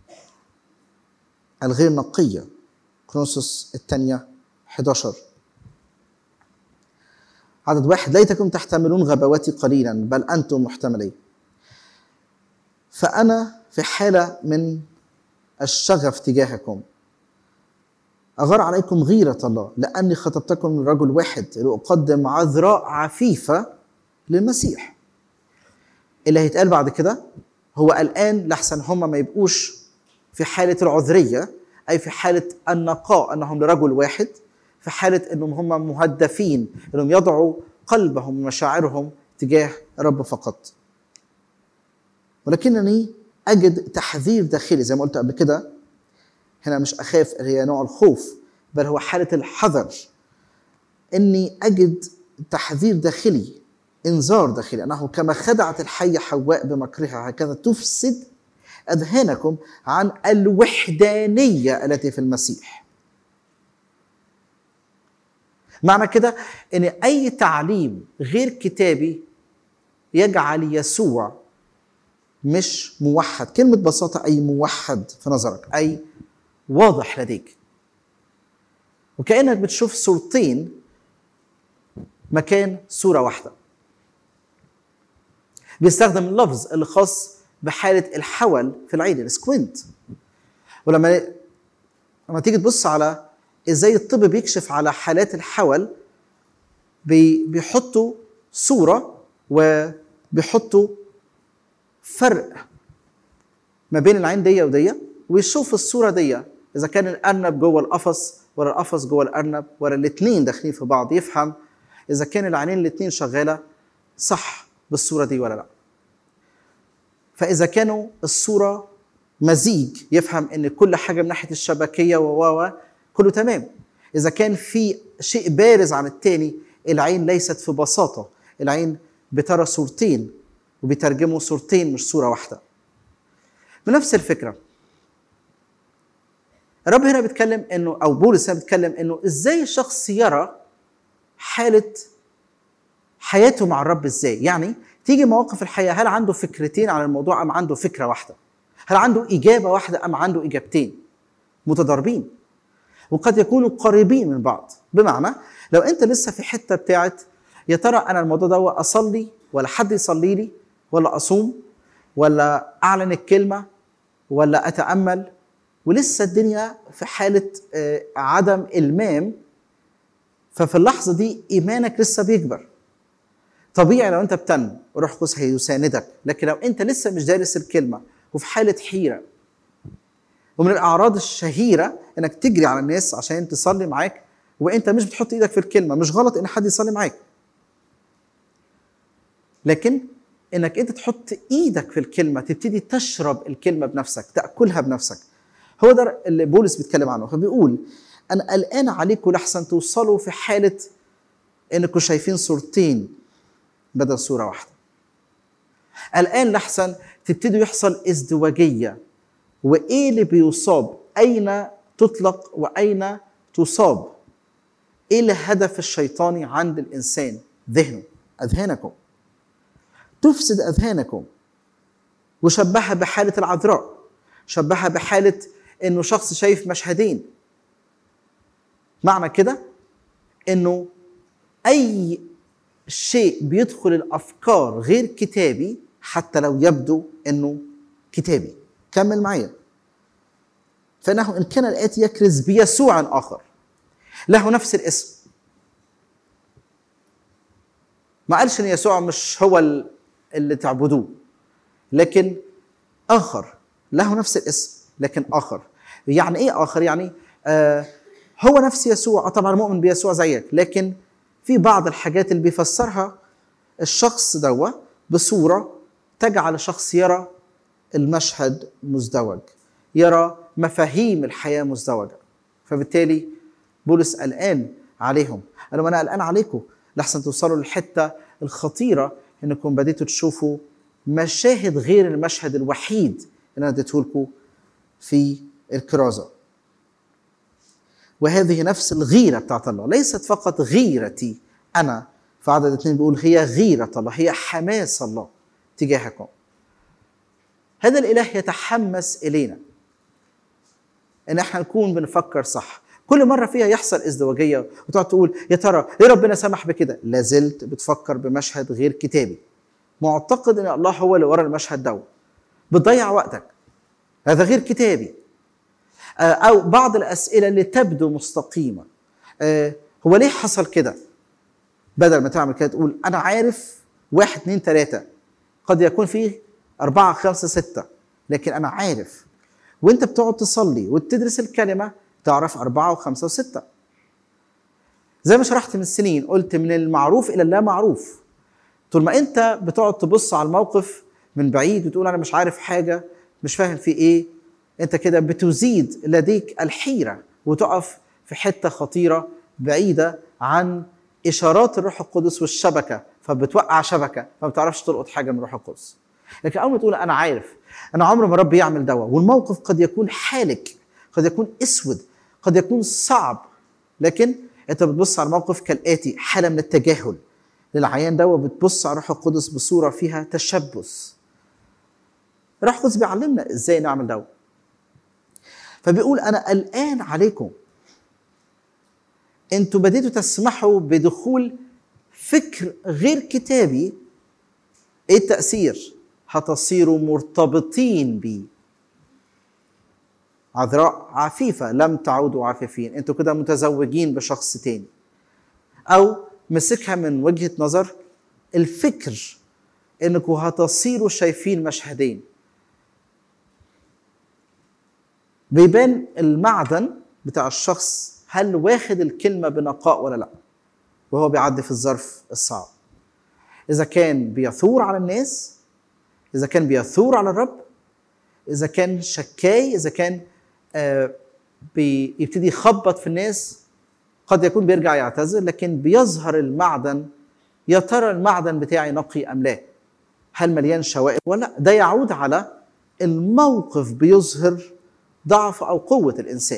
S4: الغير نقيه كرونسوس الثانيه 11 عدد واحد ليتكم تحتملون غباوتي قليلا بل انتم محتملين فانا في حاله من الشغف تجاهكم أغار عليكم غيرة الله لأني خطبتكم من رجل واحد لأقدم عذراء عفيفة للمسيح اللي هيتقال بعد كده هو الآن لحسن هم ما يبقوش في حالة العذرية أي في حالة النقاء أنهم لرجل واحد في حالة أنهم هم مهدفين أنهم يضعوا قلبهم ومشاعرهم تجاه الرب فقط ولكنني أجد تحذير داخلي زي ما قلت قبل كده هنا مش اخاف اللي هي نوع الخوف بل هو حاله الحذر اني اجد تحذير داخلي انذار داخلي انه كما خدعت الحيه حواء بمكرها هكذا تفسد اذهانكم عن الوحدانيه التي في المسيح معنى كده ان اي تعليم غير كتابي يجعل يسوع مش موحد كلمه ببساطه اي موحد في نظرك اي واضح لديك وكانك بتشوف صورتين مكان صوره واحده بيستخدم اللفظ اللي خاص بحاله الحول في العين السكوينت ولما لما تيجي تبص على ازاي الطب بيكشف على حالات الحول بي... بيحطوا صوره وبيحطوا فرق ما بين العين دي ودي ويشوف الصوره دي اذا كان الارنب جوه القفص ولا القفص جوه الارنب ولا الاثنين داخلين في بعض يفهم اذا كان العينين الاثنين شغاله صح بالصوره دي ولا لا فاذا كانوا الصوره مزيج يفهم ان كل حاجه من ناحيه الشبكيه و كله تمام اذا كان في شيء بارز عن التاني العين ليست في بساطه العين بترى صورتين وبيترجموا صورتين مش صوره واحده بنفس الفكره الرب هنا بيتكلم انه او بولس هنا بيتكلم انه ازاي الشخص يرى حاله حياته مع الرب ازاي يعني تيجي مواقف الحياه هل عنده فكرتين عن الموضوع ام عنده فكره واحده هل عنده اجابه واحده ام عنده اجابتين متضاربين وقد يكونوا قريبين من بعض بمعنى لو انت لسه في حته بتاعت يا ترى انا الموضوع ده اصلي ولا حد يصلي لي ولا اصوم ولا اعلن الكلمه ولا اتامل ولسه الدنيا في حاله آه، عدم المام ففي اللحظه دي ايمانك لسه بيكبر طبيعي لو انت بتنمو روح قدس هيساندك لكن لو انت لسه مش دارس الكلمه وفي حاله حيره ومن الاعراض الشهيره انك تجري على الناس عشان تصلي معاك وانت مش بتحط ايدك في الكلمه مش غلط ان حد يصلي معاك لكن انك انت تحط ايدك في الكلمه تبتدي تشرب الكلمه بنفسك تاكلها بنفسك هو ده اللي بولس بيتكلم عنه فبيقول انا قلقان عليكم لحسن توصلوا في حاله انكم شايفين صورتين بدل صوره واحده قلقان لحسن تبتدوا يحصل ازدواجيه وايه اللي بيصاب اين تطلق واين تصاب ايه الهدف الشيطاني عند الانسان ذهنه اذهانكم تفسد اذهانكم وشبهها بحاله العذراء شبهها بحاله انه شخص شايف مشهدين معنى كده انه اي شيء بيدخل الافكار غير كتابي حتى لو يبدو انه كتابي كمل معايا فانه ان كان الاتي يكرز بيسوع اخر له نفس الاسم ما قالش ان يسوع مش هو ال- اللي تعبدوه لكن اخر له نفس الاسم لكن اخر يعني ايه اخر يعني آه هو نفس يسوع آه طبعا مؤمن بيسوع زيك لكن في بعض الحاجات اللي بيفسرها الشخص دوا بصوره تجعل الشخص يرى المشهد مزدوج يرى مفاهيم الحياه مزدوجه فبالتالي بولس قلقان عليهم قال لهم انا قلقان عليكم لحسن توصلوا للحته الخطيره انكم بديتوا تشوفوا مشاهد غير المشهد الوحيد اللي انا اديته لكم في الكرازه وهذه نفس الغيره بتاعت الله ليست فقط غيرتي انا في عدد اثنين بيقول هي غيره الله هي حماس الله تجاهكم هذا الاله يتحمس الينا ان احنا نكون بنفكر صح كل مره فيها يحصل ازدواجيه وتقعد تقول يا ترى ليه ربنا سمح بكده لا زلت بتفكر بمشهد غير كتابي معتقد ان الله هو اللي ورا المشهد ده بتضيع وقتك هذا غير كتابي آه، او بعض الاسئله اللي تبدو مستقيمه آه، هو ليه حصل كده بدل ما تعمل كده تقول انا عارف واحد اتنين تلاته قد يكون فيه اربعه خمسه سته لكن انا عارف وانت بتقعد تصلي وتدرس الكلمه تعرف اربعه وخمسه وسته زي ما شرحت من سنين قلت من المعروف الى اللا معروف طول ما انت بتقعد تبص على الموقف من بعيد وتقول انا مش عارف حاجه مش فاهم في ايه انت كده بتزيد لديك الحيره وتقف في حته خطيره بعيده عن اشارات الروح القدس والشبكه فبتوقع شبكه فما بتعرفش تلقط حاجه من الروح القدس لكن اول ما تقول انا عارف انا عمر ما ربي يعمل دواء والموقف قد يكون حالك قد يكون اسود قد يكون صعب لكن انت بتبص على الموقف كالاتي حاله من التجاهل للعيان ده وبتبص على الروح القدس بصوره فيها تشبث الروح القدس بيعلمنا ازاي نعمل ده فبيقول انا قلقان عليكم انتوا بديتوا تسمحوا بدخول فكر غير كتابي ايه التاثير هتصيروا مرتبطين بيه عذراء عفيفة لم تعودوا عفيفين انتوا كده متزوجين بشخص تاني او مسكها من وجهة نظر الفكر انكم هتصيروا شايفين مشهدين بيبان المعدن بتاع الشخص هل واخد الكلمة بنقاء ولا لا وهو بيعدي في الظرف الصعب إذا كان بيثور على الناس إذا كان بيثور على الرب إذا كان شكاي إذا كان آه بيبتدي يخبط في الناس قد يكون بيرجع يعتذر لكن بيظهر المعدن يا ترى المعدن بتاعي نقي ام لا هل مليان شوائب ولا لا؟ ده يعود على الموقف بيظهر ضعف او قوه الانسان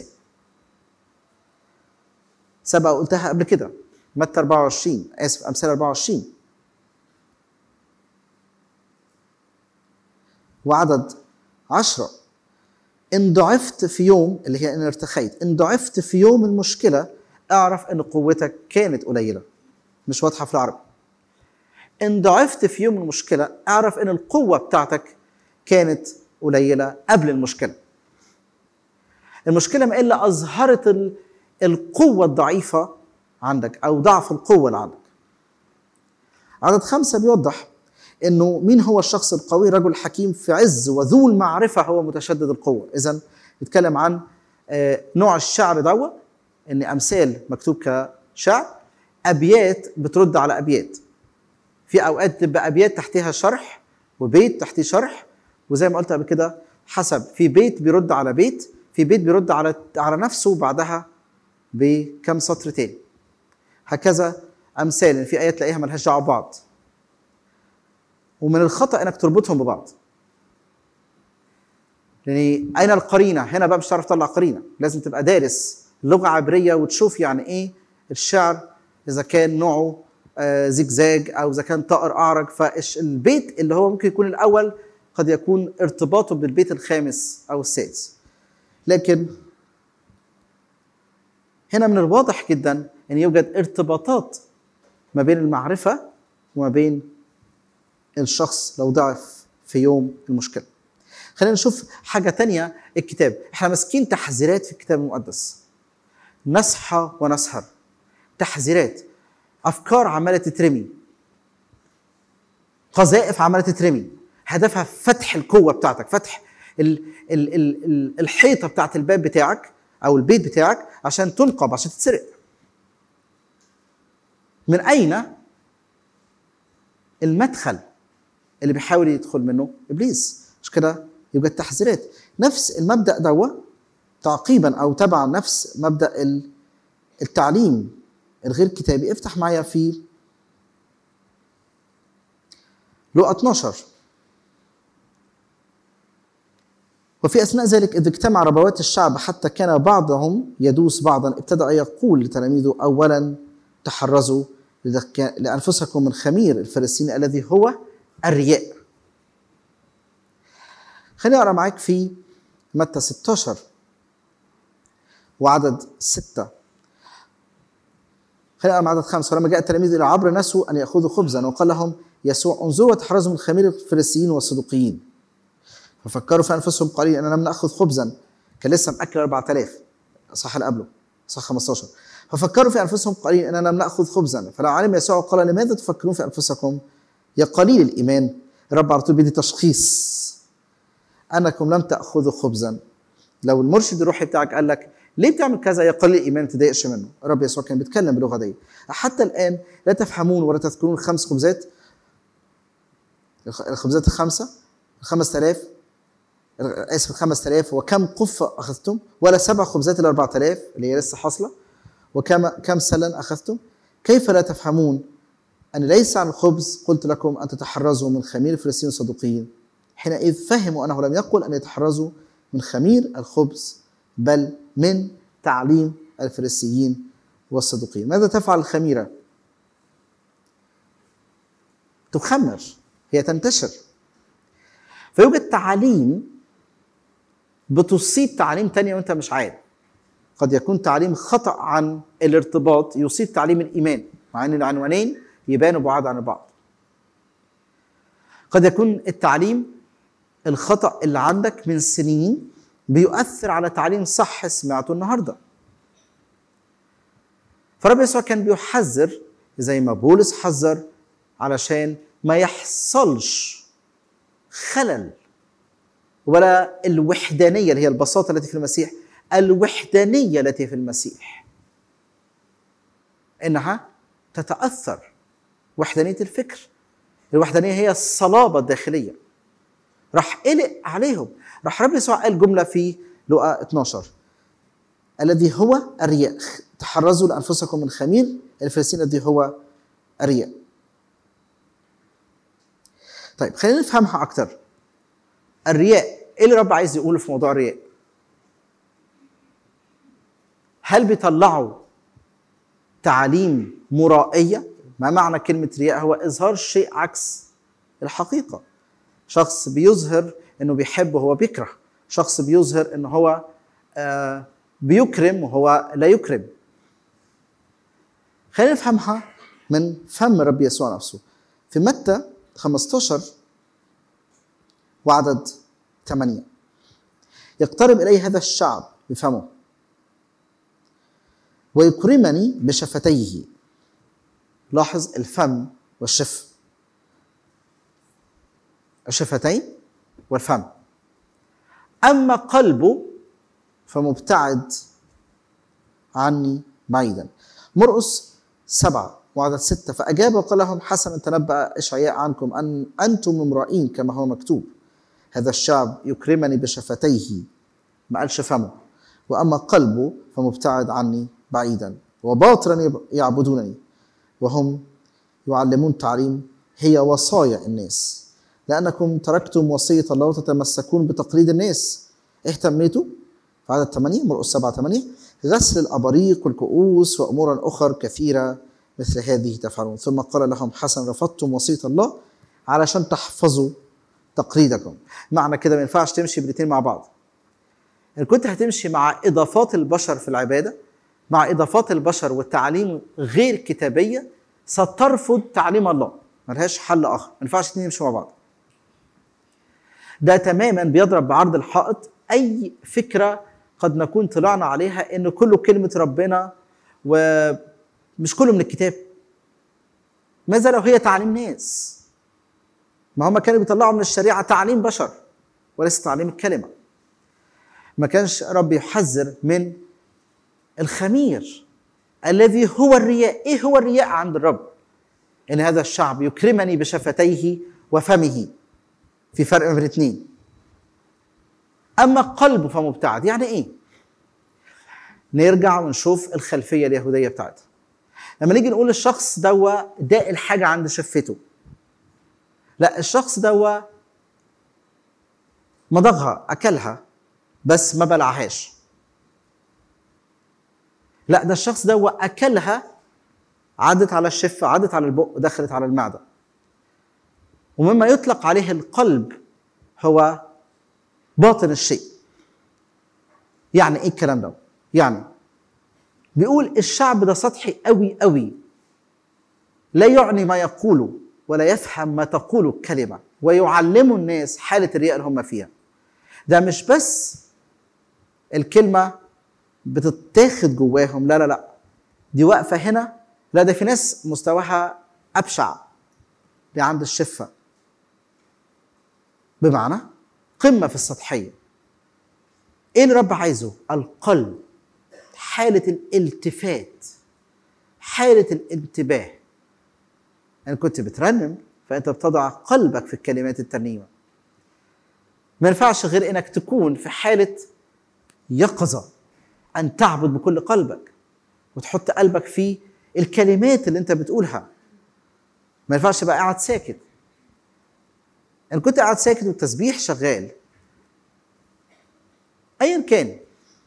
S4: سبق قلتها قبل كده متى 24 اسف امثال 24 وعدد عشرة إن ضعفت في يوم اللي هي إن ارتخيت إن ضعفت في يوم المشكلة اعرف إن قوتك كانت قليلة مش واضحة في العربي إن ضعفت في يوم المشكلة اعرف إن القوة بتاعتك كانت قليلة قبل المشكلة المشكلة ما إلا أظهرت ال- القوة الضعيفة عندك أو ضعف القوة اللي عندك عدد خمسة بيوضح انه مين هو الشخص القوي رجل حكيم في عز وذو المعرفه هو متشدد القوه اذا بيتكلم عن آه، نوع الشعر دوا ان امثال مكتوب كشعر ابيات بترد على ابيات في اوقات تبقى ابيات تحتها شرح وبيت تحتيه شرح وزي ما قلت قبل كده حسب في بيت بيرد على بيت في بيت بيرد على على نفسه وبعدها بكم سطر تاني هكذا امثال إن في ايات تلاقيها ملهاش دعوه ببعض ومن الخطا انك تربطهم ببعض يعني اين القرينه هنا بقى مش هتعرف تطلع قرينه لازم تبقى دارس لغه عبريه وتشوف يعني ايه الشعر اذا كان نوعه آه، زجزاج او اذا كان طائر اعرج فالبيت اللي هو ممكن يكون الاول قد يكون ارتباطه بالبيت الخامس او السادس لكن هنا من الواضح جدا ان يوجد ارتباطات ما بين المعرفه وما بين الشخص لو ضعف في يوم المشكله خلينا نشوف حاجه تانية الكتاب احنا ماسكين تحذيرات في الكتاب المقدس نصحى ونسهر تحذيرات افكار عماله تترمي قذائف عماله تترمي هدفها فتح القوه بتاعتك فتح ال ال ال ال الحيطه بتاعت الباب بتاعك او البيت بتاعك عشان تنقب عشان تتسرق من اين المدخل اللي بيحاول يدخل منه ابليس مش كده يبقى التحذيرات نفس المبدا دوا تعقيبا او تبع نفس مبدا ال- التعليم الغير كتابي افتح معايا في لقى 12 وفي اثناء ذلك اذ اجتمع ربوات الشعب حتى كان بعضهم يدوس بعضا ابتدا يقول لتلاميذه اولا تحرزوا لذك- لانفسكم من خمير الفريسيين الذي هو الرياء خليني اقرا معاك في متى 16 وعدد ستة خلينا نقرا عدد خمسة ولما جاء التلاميذ إلى عبر نسوا أن يأخذوا خبزا وقال لهم يسوع انظروا وتحرزوا من خمير الفريسيين والصدوقيين ففكروا في أنفسهم قليلا أننا لم نأخذ خبزا كان لسه مأكل 4000 صح اللي قبله صح 15 ففكروا في أنفسهم قليلا أننا لم نأخذ خبزا فلو علم يسوع قال لماذا تفكرون في أنفسكم يا قليل الإيمان الرب على طول بيدي تشخيص أنكم لم تأخذوا خبزا لو المرشد الروحي بتاعك قال لك ليه بتعمل كذا يا قليل الايمان ما تضايقش منه الرب يسوع كان بيتكلم باللغه دي حتى الان لا تفهمون ولا تذكرون خمس خبزات الخ- الخبزات الخمسه الخمس تلاف اسف الخمس تلاف وكم قفة أخذتم ولا سبع خبزات الأربعة تلاف اللي هي لسه حاصلة وكم كم سلا أخذتم كيف لا تفهمون أن ليس عن الخبز قلت لكم أن تتحرزوا من خمير الفلسطين الصدوقيين حينئذ فهموا أنه لم يقل أن يتحرزوا من خمير الخبز بل من تعليم الفريسيين والصدوقيين ماذا تفعل الخميرة؟ تخمر هي تنتشر فيوجد تعاليم بتصيب تعاليم تانية وانت مش عارف قد يكون تعليم خطأ عن الارتباط يصيب تعليم الإيمان مع أن العنوانين يبانوا بعاد عن بعض قد يكون التعليم الخطأ اللي عندك من سنين بيؤثر على تعليم صح سمعته النهارده فرب يسوع كان بيحذر زي ما بولس حذر علشان ما يحصلش خلل ولا الوحدانيه اللي هي البساطه التي في المسيح الوحدانيه التي في المسيح انها تتاثر وحدانيه الفكر الوحدانيه هي الصلابه الداخليه راح قلق عليهم راح رب يسوع قال جمله في لقا 12 الذي هو الرياء تحرزوا لانفسكم من خمير الفلسطيني الذي هو الرياء طيب خلينا نفهمها اكتر الرياء ايه اللي الرب عايز يقوله في موضوع الرياء هل بيطلعوا تعاليم مرائيه ما معنى كلمه رياء هو اظهار شيء عكس الحقيقه شخص بيظهر انه بيحب وهو بيكره شخص بيظهر انه هو آه بيكرم وهو لا يكرم خلينا نفهمها من فم رب يسوع نفسه في متى 15 وعدد 8 يقترب إلي هذا الشعب بفمه ويكرمني بشفتيه لاحظ الفم والشف الشفتين والفم أما قلبه فمبتعد عني بعيدا مرقس سبعة وعدد ستة فأجاب وقال لهم حسنا تنبأ إشعياء عنكم أن أنتم امرئين كما هو مكتوب هذا الشعب يكرمني بشفتيه ما قالش فمه وأما قلبه فمبتعد عني بعيدا وباطلا يعبدونني وهم يعلمون تعليم هي وصايا الناس لأنكم تركتم وصية الله وتتمسكون بتقليد الناس اهتميتوا في عدد 8 مرقس 7 8 غسل الأباريق والكؤوس وأمورا أخرى كثيرة مثل هذه تفعلون ثم قال لهم حسن رفضتم وصية الله علشان تحفظوا تقليدكم معنى كده ما ينفعش تمشي بالاثنين مع بعض إن كنت هتمشي مع إضافات البشر في العبادة مع إضافات البشر والتعاليم غير كتابية سترفض تعليم الله ملهاش حل آخر ما ينفعش الاثنين يمشوا مع بعض ده تماما بيضرب بعرض الحائط أي فكرة قد نكون طلعنا عليها إن كله كلمة ربنا ومش كله من الكتاب ماذا لو هي تعليم ناس ما هم كانوا بيطلعوا من الشريعة تعليم بشر وليس تعليم الكلمة ما كانش رب يحذر من الخمير الذي هو الرياء ايه هو الرياء عند الرب ان هذا الشعب يكرمني بشفتيه وفمه في فرق بين الاثنين اما قلبه فمبتعد يعني ايه نرجع ونشوف الخلفيه اليهوديه بتاعتها لما نيجي نقول الشخص دوا داق الحاجه عند شفته لا الشخص دوا مضغها اكلها بس ما بلعهاش لا ده الشخص ده اكلها عدت على الشفه عدت على البق دخلت على المعده ومما يطلق عليه القلب هو باطن الشيء يعني ايه الكلام ده يعني بيقول الشعب ده سطحي قوي قوي لا يعني ما يقوله ولا يفهم ما تقوله الكلمه ويعلموا الناس حاله الرياء اللي هم فيها ده مش بس الكلمه بتتاخد جواهم لا لا لا دي واقفه هنا لا ده في ناس مستواها ابشع دي عند الشفه بمعنى قمه في السطحيه ايه اللي الرب عايزه القلب حاله الالتفات حاله الانتباه يعني كنت بترنم فانت بتضع قلبك في الكلمات الترنيمه ما ينفعش غير انك تكون في حاله يقظه ان تعبد بكل قلبك وتحط قلبك في الكلمات اللي انت بتقولها ما ينفعش تبقى قاعد ساكت ان كنت قاعد ساكت والتسبيح شغال ايا كان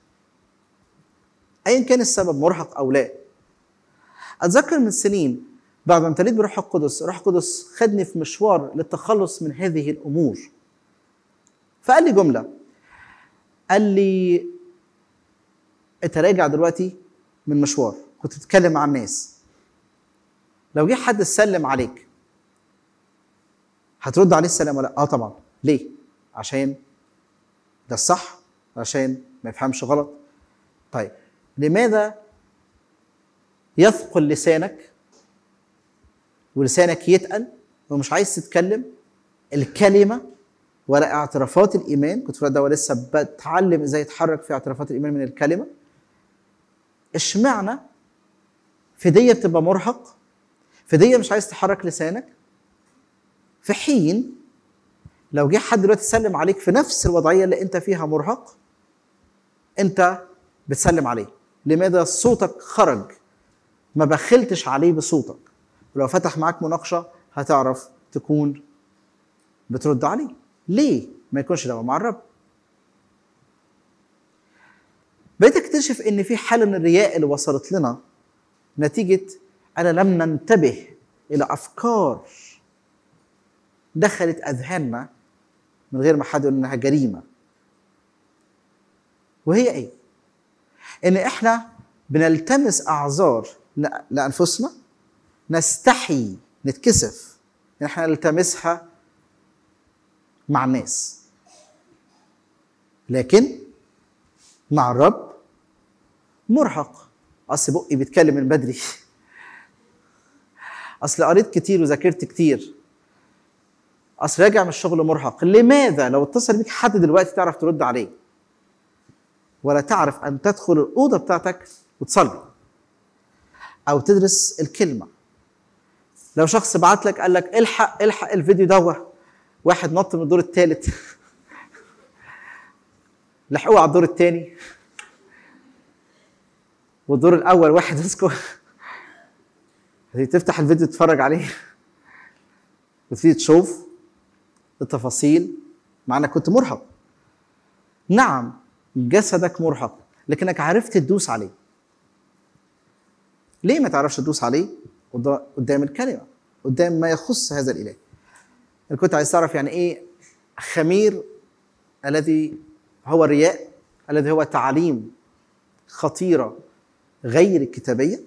S4: ايا كان السبب مرهق او لا اتذكر من سنين بعد ما امتليت بروح القدس روح القدس خدني في مشوار للتخلص من هذه الامور فقال لي جمله قال لي انت راجع دلوقتي من مشوار كنت بتتكلم مع الناس لو جه حد سلم عليك هترد عليه السلام ولا اه طبعا ليه عشان ده الصح عشان ما يفهمش غلط طيب لماذا يثقل لسانك ولسانك يتقل ومش عايز تتكلم الكلمه ولا اعترافات الايمان كنت في ده ولسه بتعلم ازاي اتحرك في اعترافات الايمان من الكلمه اشمعنى في دي بتبقى مرهق في دي مش عايز تحرك لسانك في حين لو جه حد دلوقتي سلم عليك في نفس الوضعيه اللي انت فيها مرهق انت بتسلم عليه لماذا صوتك خرج ما بخلتش عليه بصوتك ولو فتح معاك مناقشه هتعرف تكون بترد عليه ليه ما يكونش ده مع الرب بقيت اكتشف ان في حاله من الرياء اللي وصلت لنا نتيجه انا لم ننتبه الى افكار دخلت اذهاننا من غير ما حد يقول انها جريمه وهي ايه ان احنا بنلتمس اعذار ل- لانفسنا نستحي نتكسف ان احنا نلتمسها مع الناس لكن مع الرب مرهق اصل بقي بيتكلم من بدري اصل قريت كتير وذاكرت كتير اصل راجع من الشغل مرهق لماذا لو اتصل بيك حد دلوقتي تعرف ترد عليه ولا تعرف ان تدخل الاوضه بتاعتك وتصلي او تدرس الكلمه لو شخص بعت لك قال لك الحق الحق الفيديو ده واحد نط من الدور الثالث لحقوه على الدور الثاني والدور الاول واحد مسكه تفتح الفيديو تتفرج عليه وتبتدي تشوف التفاصيل مع انك كنت مرهق نعم جسدك مرهق لكنك عرفت تدوس عليه ليه ما تعرفش تدوس عليه قد- قدام الكلمه قدام ما يخص هذا الاله انا كنت عايز تعرف يعني ايه خمير الذي هو الرياء الذي هو تعاليم خطيره غير الكتابيه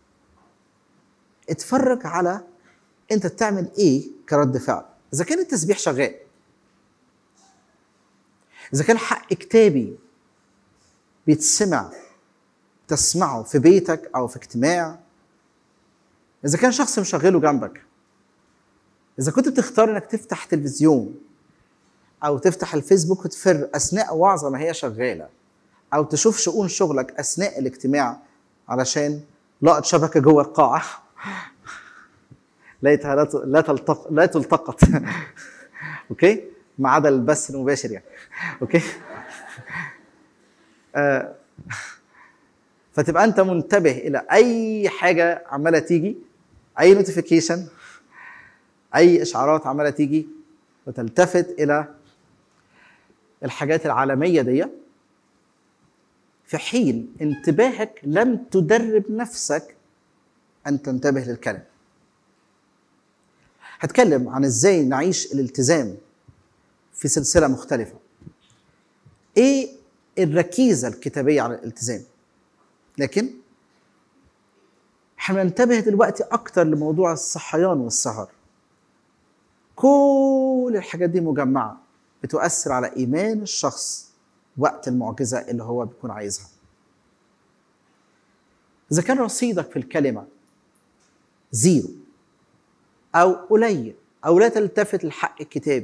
S4: اتفرج على انت بتعمل ايه كرد فعل اذا كان التسبيح شغال اذا كان حق كتابي بيتسمع تسمعه في بيتك او في اجتماع اذا كان شخص مشغله جنبك اذا كنت بتختار انك تفتح تلفزيون او تفتح الفيسبوك وتفر اثناء وعظه ما هي شغاله او تشوف شؤون شغلك اثناء الاجتماع علشان لقط شبكه جوه القاعه لقيتها لا ت- لا تلتق لا تلتقط اوكي ما عدا البث المباشر يعني اوكي آه، فتبقى انت منتبه الى اي حاجه عماله تيجي اي نوتيفيكيشن اي اشعارات عماله تيجي وتلتفت الى الحاجات العالميه دي في حين انتباهك لم تدرب نفسك ان تنتبه للكلام هتكلم عن ازاي نعيش الالتزام في سلسله مختلفه ايه الركيزه الكتابيه على الالتزام لكن احنا ننتبه دلوقتي اكتر لموضوع الصحيان والسهر كل الحاجات دي مجمعه بتؤثر على ايمان الشخص وقت المعجزه اللي هو بيكون عايزها اذا كان رصيدك في الكلمه زيرو او قليل او لا تلتفت للحق الكتابي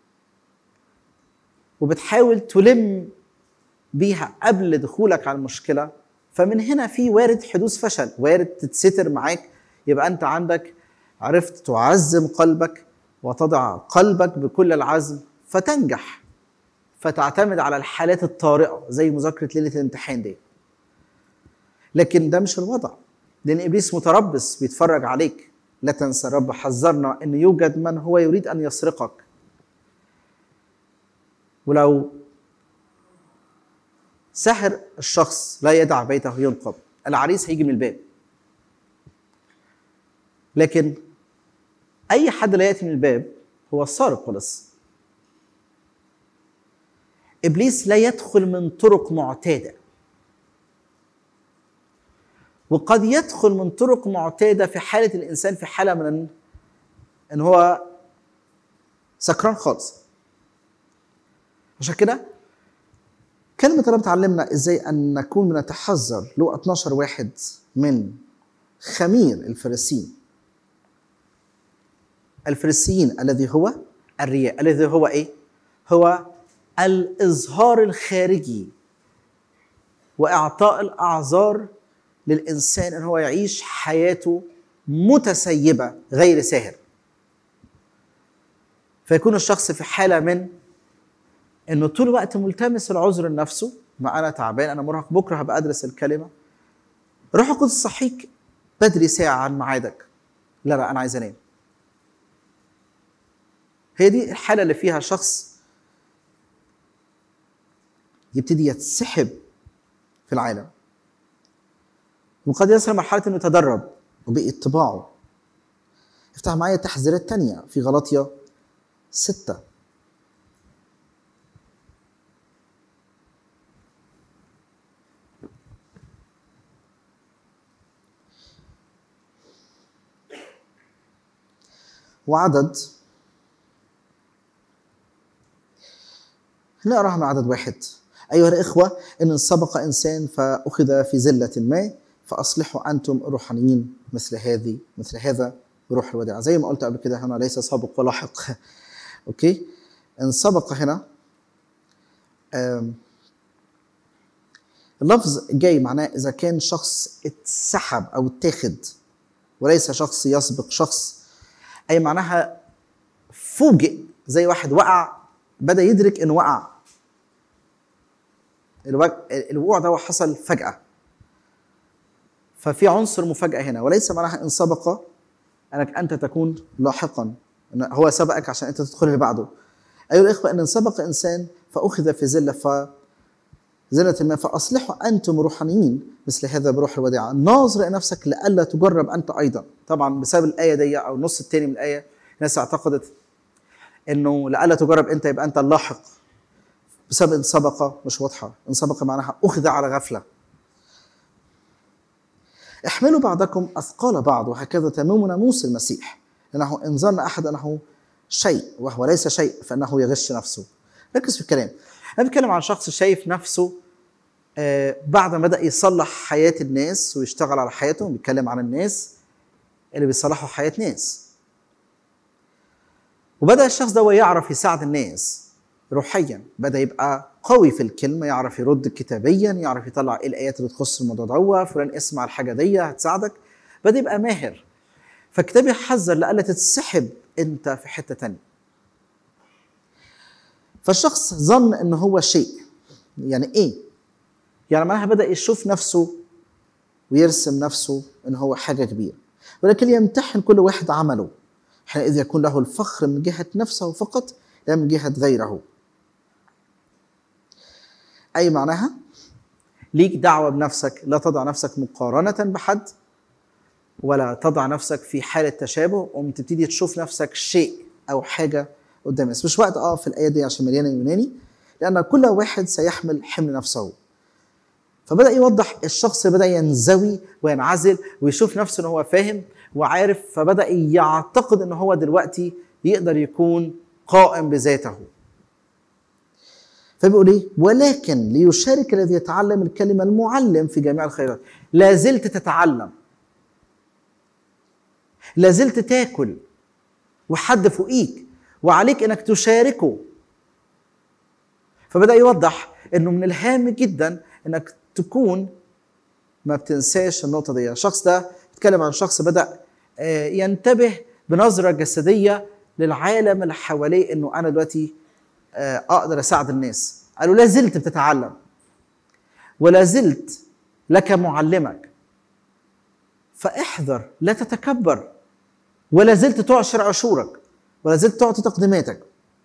S4: وبتحاول تلم بيها قبل دخولك على المشكله فمن هنا في وارد حدوث فشل وارد تتستر معاك يبقى انت عندك عرفت تعزم قلبك وتضع قلبك بكل العزم فتنجح فتعتمد على الحالات الطارئه زي مذاكره ليله الامتحان دي لكن ده مش الوضع لان ابليس متربص بيتفرج عليك لا تنسى الرب حذرنا ان يوجد من هو يريد ان يسرقك ولو سحر الشخص لا يدع بيته ينقب العريس هيجي من الباب لكن اي حد لا ياتي من الباب هو السارق ولص ابليس لا يدخل من طرق معتاده وقد يدخل من طرق معتاده في حاله الانسان في حاله من ان هو سكران خالص عشان كده كلمة الرب تعلمنا ازاي ان نكون بنتحذر لو 12 واحد من خمير الفريسيين الفريسيين الذي هو الرياء الذي هو ايه؟ هو الاظهار الخارجي واعطاء الاعذار للانسان ان هو يعيش حياته متسيبه غير ساهر فيكون الشخص في حاله من انه طول الوقت ملتمس العذر لنفسه ما انا تعبان انا مرهق بكره هبقى ادرس الكلمه روح القدس صحيك بدري ساعه عن ميعادك لا لا انا عايز انام هي دي الحاله اللي فيها شخص يبتدي يتسحب في العالم وقد يصل مرحلة انه يتدرب وبقي طباعه افتح معايا تحذيرات تانية في غلطية ستة وعدد نقراها من عدد واحد أيها الإخوة إن سبق إنسان فأخذ في زلة ما فأصلحوا أنتم الروحانيين مثل هذه مثل هذا بروح الوداع زي ما قلت قبل كده هنا ليس سابق ولاحق أوكي إن سبق هنا آم، اللفظ جاي معناه إذا كان شخص اتسحب أو اتاخد وليس شخص يسبق شخص أي معناها فوجئ زي واحد وقع بدأ يدرك إنه وقع الوج- الوقوع ده حصل فجأة ففي عنصر مفاجأة هنا وليس معناها إن سبق أنك أنت تكون لاحقا إن هو سبقك عشان أنت تدخل اللي بعده أيها الإخوة إن سبق إنسان فأخذ في زلة ف زلة ما فأصلحوا أنتم روحانيين مثل هذا بروح الوداع ناظر إلى نفسك لئلا تجرب أنت أيضا طبعا بسبب الآية دي أو النص الثاني من الآية الناس اعتقدت إنه لئلا تجرب أنت يبقى أنت اللاحق بسبب إن سبق مش واضحة إن سبق معناها أخذ على غفلة احملوا بعضكم أثقال بعض وهكذا تمام ناموس المسيح لأنه إن ظن أحد أنه شيء وهو ليس شيء فإنه يغش نفسه ركز في الكلام أنا بتكلم عن شخص شايف نفسه آه، بعد ما بدأ يصلح حياة الناس ويشتغل على حياتهم بيتكلم عن الناس اللي بيصلحوا حياة ناس وبدأ الشخص ده هو يعرف يساعد الناس روحيا بدأ يبقى قوي في الكلمة يعرف يرد كتابيا يعرف يطلع ايه الآيات اللي تخص الموضوع ده فلان اسمع الحاجة دي هتساعدك بدأ يبقى ماهر فالكتاب يحذر لألا تتسحب انت في حتة تانية فالشخص ظن ان هو شيء يعني ايه يعني معناها بدأ يشوف نفسه ويرسم نفسه ان هو حاجة كبيرة ولكن يمتحن كل واحد عمله حينئذ يكون له الفخر من جهة نفسه فقط لا من جهة غيره أي معناها ليك دعوة بنفسك لا تضع نفسك مقارنة بحد ولا تضع نفسك في حالة تشابه وتبتدي تشوف نفسك شيء أو حاجة قدام الناس مش وقت اه في الآية دي عشان مليانة يوناني لأن كل واحد سيحمل حمل نفسه فبدأ يوضح الشخص بدأ ينزوي وينعزل ويشوف نفسه ان هو فاهم وعارف فبدأ يعتقد ان هو دلوقتي يقدر يكون قائم بذاته فبيقول ايه ولكن ليشارك الذي يتعلم الكلمة المعلم في جميع الخيرات لا زلت تتعلم لا زلت تاكل وحد فوقيك وعليك انك تشاركه فبدأ يوضح انه من الهام جدا انك تكون ما بتنساش النقطة دي الشخص ده بيتكلم عن شخص بدأ آه، ينتبه بنظرة جسدية للعالم اللي حواليه انه انا دلوقتي آه، اقدر اساعد الناس قالوا لا زلت بتتعلم ولا زلت لك معلمك فاحذر لا تتكبر ولا زلت تعشر عشورك ولا زلت تعطي تقديماتك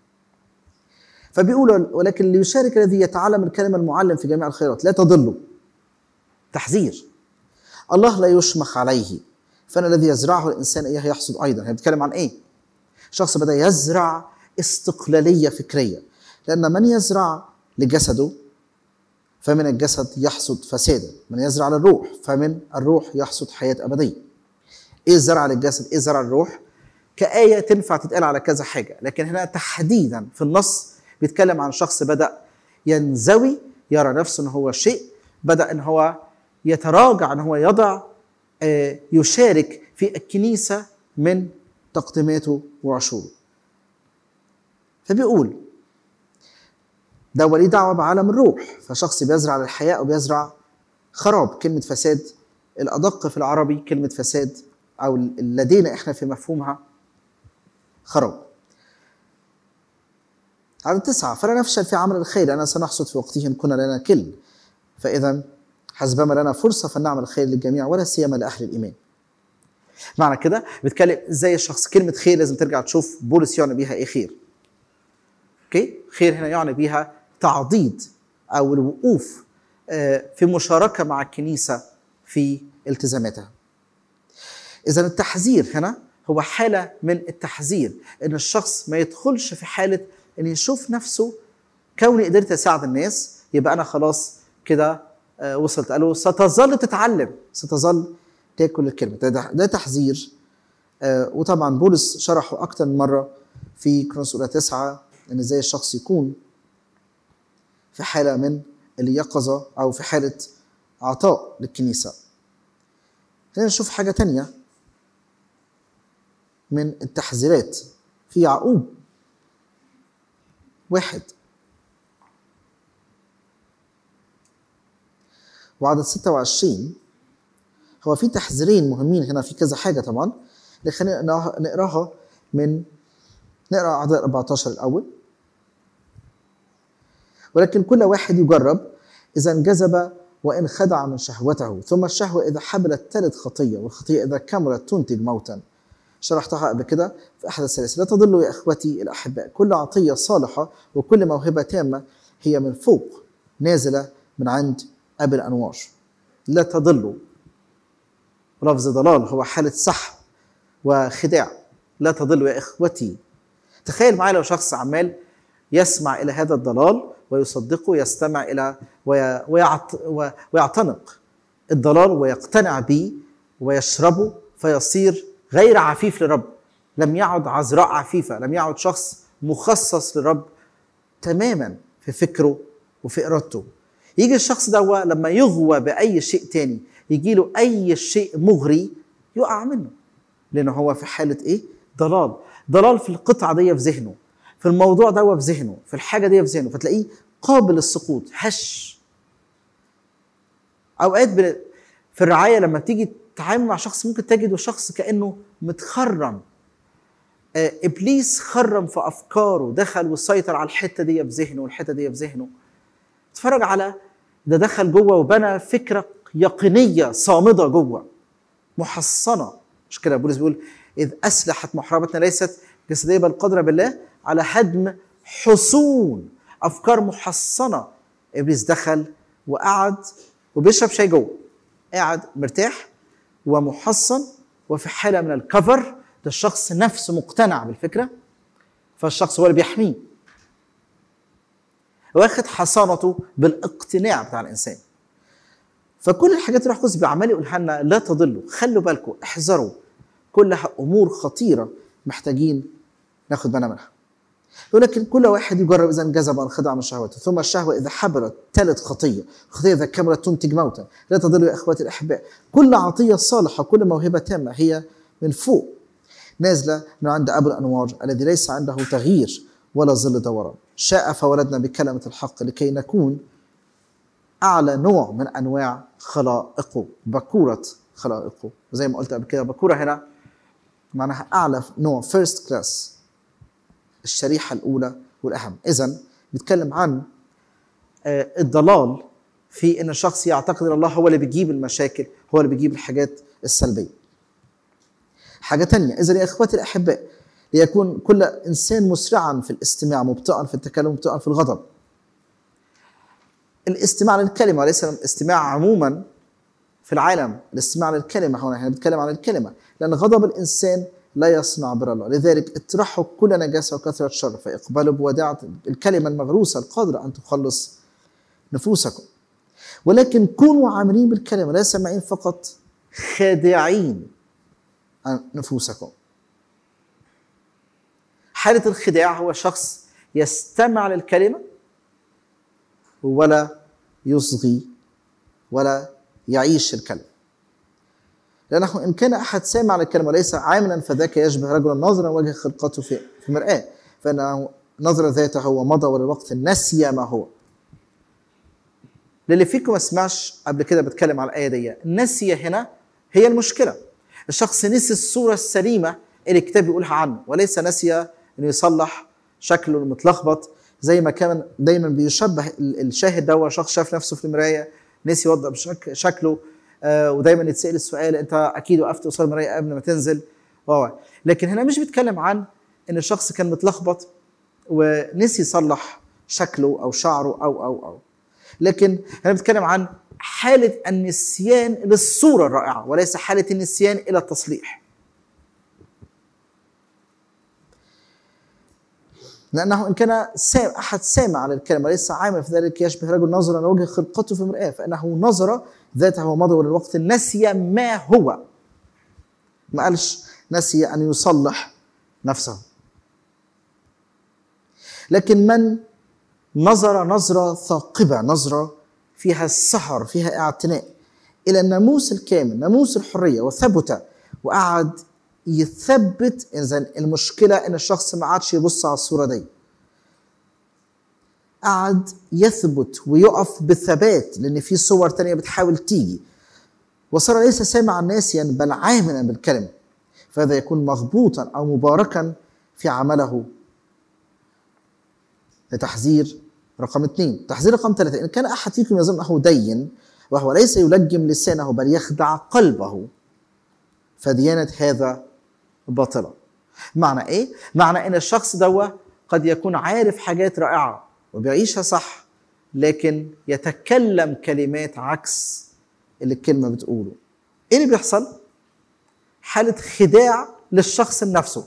S4: فبيقول ولكن ليشارك الذي يتعلم الكلمة المعلم في جميع الخيرات لا تضلوا تحذير الله لا يشمخ عليه فأنا الذي يزرعه الإنسان إياه يحصد أيضا هي بتتكلم عن إيه؟ شخص بدأ يزرع استقلالية فكرية لأن من يزرع لجسده فمن الجسد يحصد فسادا من يزرع للروح فمن الروح يحصد حياة أبدية إيه الزرع للجسد إيه زرع الروح كآية تنفع تتقال على كذا حاجة لكن هنا تحديدا في النص بيتكلم عن شخص بدأ ينزوي يرى نفسه ان هو شيء بدأ ان هو يتراجع ان هو يضع آه، يشارك في الكنيسة من تقديماته وعشوره فبيقول ده وليه دعوة بعالم الروح فشخص بيزرع للحياة أو بيزرع خراب كلمة فساد الأدق في العربي كلمة فساد أو لدينا إحنا في مفهومها خراب عدد تسعة فلا نفشل في عمل الخير لأننا سنحصد في وقتهم كنا لنا كل فإذا حسبما لنا فرصة فلنعمل الخير للجميع ولا سيما لأهل الإيمان معنى كده بيتكلم ازاي الشخص كلمة خير لازم ترجع تشوف بولس يعني بيها ايه خير اوكي خير هنا يعني بيها تعضيد او الوقوف آه، في مشاركة مع الكنيسة في التزاماتها اذا التحذير هنا هو حالة من التحذير ان الشخص ما يدخلش في حالة ان يشوف نفسه كوني قدرت اساعد الناس يبقى انا خلاص كده آه، وصلت قالوا ستظل تتعلم ستظل تاكل الكلمه ده, ده, ده تحذير آه، وطبعا بولس شرحه اكتر من مره في كرونس اولى تسعه ان ازاي الشخص يكون في حاله من اليقظه او في حاله عطاء للكنيسه خلينا نشوف حاجه تانية من التحذيرات في يعقوب واحد وعدد 26 هو في تحذيرين مهمين هنا في كذا حاجه طبعا اللي خلينا نقراها- نقراها من نقرا عدد 14 الاول ولكن كل واحد يجرب اذا انجذب وان خدع من شهوته ثم الشهوه اذا حبلت تلد خطيه والخطيه اذا كملت تنتج موتا شرحتها قبل كده في احد السلاسل لا تضلوا يا اخوتي الاحباء كل عطيه صالحه وكل موهبه تامه هي من فوق نازله من عند ابي الانوار لا تضلوا لفظ ضلال هو حاله سحب وخداع لا تضلوا يا اخوتي تخيل معايا لو شخص عمال يسمع الى هذا الضلال ويصدقه يستمع الى وي- ويعت و- ويعتنق الضلال ويقتنع به ويشربه فيصير غير عفيف للرب لم يعد عذراء عفيفه لم يعد شخص مخصص للرب تماما في فكره وفي ارادته يجي الشخص ده لما يغوى باي شيء تاني يجي له اي شيء مغري يقع منه لانه هو في حاله ايه ضلال ضلال في القطعه دي في ذهنه في الموضوع ده في ذهنه في الحاجه دي في ذهنه فتلاقيه قابل للسقوط هش اوقات بن- في الرعايه لما تيجي تتعامل مع شخص ممكن تجده شخص كانه متخرم آه، ابليس خرم في افكاره دخل وسيطر على الحته دي في ذهنه والحته دي في ذهنه اتفرج على ده دخل جوه وبنى فكره يقينيه صامده جوه محصنه مش كده بولس بيقول اذ اسلحت محاربتنا ليست جسديه بل قادره بالله على هدم حصون افكار محصنه ابليس دخل وقعد وبيشرب شاي جوه قاعد مرتاح ومحصن وفي حاله من الكفر ده الشخص نفسه مقتنع بالفكره فالشخص هو اللي بيحميه واخد حصانته بالاقتناع بتاع الانسان فكل الحاجات اللي الروح القدس بيعمل يقولها لنا لا تضلوا خلوا بالكم احذروا كلها امور خطيره محتاجين ناخد بالنا منها يقول لك كل واحد يجرب اذا انجذب عن خدع من شهوته ثم الشهوه اذا حبلت تلت خطيه الخطيه اذا كملت تنتج موتا لا تضلوا يا اخواتي الاحباء كل عطيه صالحه كل موهبه تامه هي من فوق نازله من عند ابو الانوار الذي ليس عنده تغيير ولا ظل دوران شاء فولدنا بكلمه الحق لكي نكون اعلى نوع من انواع خلائقه بكوره خلائقه وزي ما قلت قبل كده بكوره هنا معناها اعلى نوع فيرست كلاس الشريحه الاولى والاهم اذا بيتكلم عن آه، الضلال في ان الشخص يعتقد ان الله هو اللي بيجيب المشاكل هو اللي بيجيب الحاجات السلبيه حاجه تانية اذا يا اخواتي الاحباء ليكون كل انسان مسرعا في الاستماع مبطئا في التكلم مبطئا في الغضب الاستماع للكلمه وليس الاستماع عموما في العالم الاستماع للكلمه هنا احنا بنتكلم عن الكلمه لان غضب الانسان لا يصنع بر الله لذلك اطرحوا كل نجاسه وكثره شر فاقبلوا بوداعه الكلمه المغروسه القادره ان تخلص نفوسكم ولكن كونوا عاملين بالكلمه لا سامعين فقط خادعين عن نفوسكم حالة الخداع هو شخص يستمع للكلمة ولا يصغي ولا يعيش الكلمة لأنه إن كان أحد سامع للكلمة وليس عاملا فذاك يشبه رجلا ناظرا وجه خلقته في في مرآة فإنه نظر ذاته ومضى وللوقت نسي ما هو للي فيكم ما سمعش قبل كده بتكلم على الآية دي نسي هنا هي المشكلة الشخص نسي الصورة السليمة اللي الكتاب بيقولها عنه وليس نسي انه يصلح شكله المتلخبط زي ما كان دايما بيشبه ال- الشاهد ده شخص شاف نفسه في المرايه نسي يوضب شك شكله آه ودايما يتسال السؤال انت اكيد وقفت قصاد المرايه قبل ما تنزل واو لكن هنا مش بيتكلم عن ان الشخص كان متلخبط ونسي يصلح شكله او شعره او او او لكن انا بتكلم عن حاله النسيان للصوره الرائعه وليس حاله النسيان الى التصليح لانه ان كان سام احد سامع للكلمه وليس عامل في ذلك يشبه رجل نظر على وجه خلقته في مرآه فانه نظر ذاته ومضى للوقت نسي ما هو ما قالش نسي ان يصلح نفسه لكن من نظر نظرة ثاقبة نظرة فيها السهر فيها اعتناء إلى الناموس الكامل ناموس الحرية وثبت وقعد يثبت إذا المشكلة إن الشخص ما عادش يبص على الصورة دي قعد يثبت ويقف بثبات لأن في صور تانية بتحاول تيجي وصار ليس سامعا ناسيا بل عاملا بالكلمة فهذا يكون مغبوطا أو مباركا في عمله لتحذير رقم اثنين تحذير رقم ثلاثة إن كان أحد فيكم يظن أنه دين وهو ليس يلجم لسانه بل يخدع قلبه فديانة هذا باطلة معنى إيه؟ معنى إن الشخص دوا قد يكون عارف حاجات رائعة وبيعيشها صح لكن يتكلم كلمات عكس اللي الكلمة بتقوله إيه اللي بيحصل؟ حالة خداع للشخص نفسه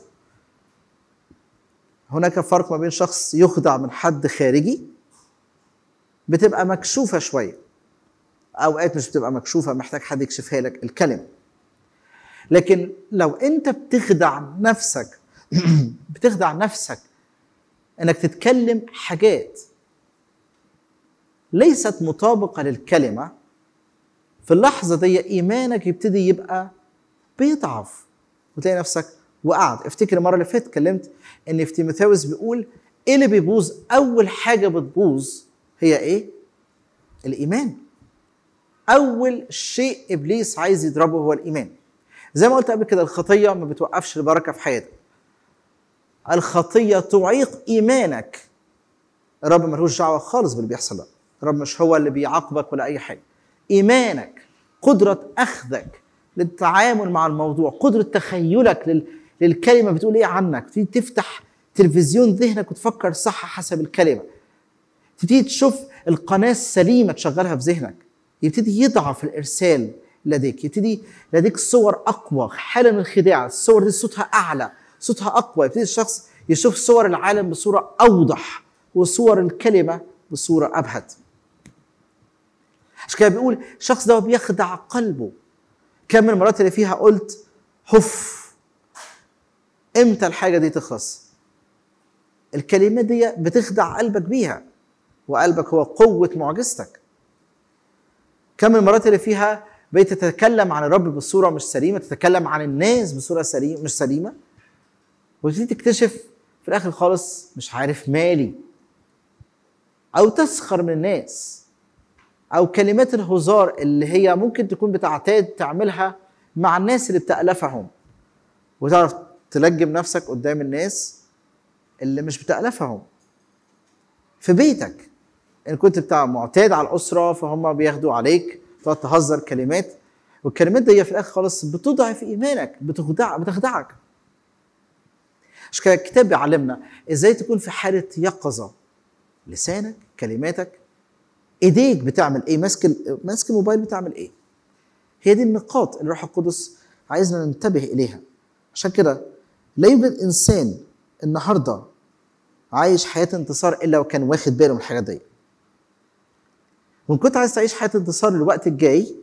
S4: هناك فرق ما بين شخص يخدع من حد خارجي بتبقى مكشوفه شويه اوقات مش بتبقى مكشوفه محتاج حد يكشفها لك الكلمه لكن لو انت بتخدع نفسك بتخدع نفسك انك تتكلم حاجات ليست مطابقه للكلمه في اللحظه دي ايمانك يبتدي يبقى بيضعف وتلاقي نفسك وقعت افتكر المره اللي فاتت اتكلمت ان في تيموثاوس بيقول ايه اللي بيبوظ اول حاجه بتبوظ هي ايه الايمان اول شيء ابليس عايز يضربه هو الايمان زي ما قلت قبل كده الخطيه ما بتوقفش البركه في حياتك الخطيه تعيق ايمانك الرب ملوش دعوه خالص باللي بيحصل ده الرب مش هو اللي بيعاقبك ولا اي حاجه ايمانك قدره اخذك للتعامل مع الموضوع قدره تخيلك لل... للكلمه بتقول ايه عنك تبتدي تفتح تلفزيون ذهنك وتفكر صح حسب الكلمه تبتدي تشوف القناه السليمه تشغلها في ذهنك يبتدي يضعف الارسال لديك يبتدي لديك صور اقوى حاله من الخداع الصور دي صوتها اعلى صوتها اقوى يبتدي الشخص يشوف صور العالم بصوره اوضح وصور الكلمه بصوره ابهت عشان كده بيقول الشخص ده بيخدع قلبه كم من المرات اللي فيها قلت هف امتى الحاجه دي تخلص الكلمات دي بتخدع قلبك بيها وقلبك هو قوه معجزتك كم من المرات اللي فيها بقيت تتكلم عن الرب بصوره مش سليمه تتكلم عن الناس بصوره سليمه مش سليمه وتبتدي تكتشف في الاخر خالص مش عارف مالي او تسخر من الناس او كلمات الهزار اللي هي ممكن تكون بتعتاد تعملها مع الناس اللي بتألفهم وتعرف تلجم نفسك قدام الناس اللي مش بتألفهم في بيتك ان كنت بتاع معتاد على الاسره فهم بياخدوا عليك تقعد تهزر كلمات والكلمات دي في الاخر خالص بتضعف ايمانك بتخدع بتخدعك عشان كده الكتاب بيعلمنا ازاي تكون في حاله يقظه لسانك كلماتك ايديك بتعمل ايه ماسك ال- ماسك الموبايل بتعمل ايه هي دي النقاط اللي الروح القدس عايزنا ننتبه اليها عشان كده لا يوجد انسان النهارده عايش حياه انتصار الا وكان واخد باله من الحاجات دي وان كنت عايز تعيش حياه انتصار للوقت الجاي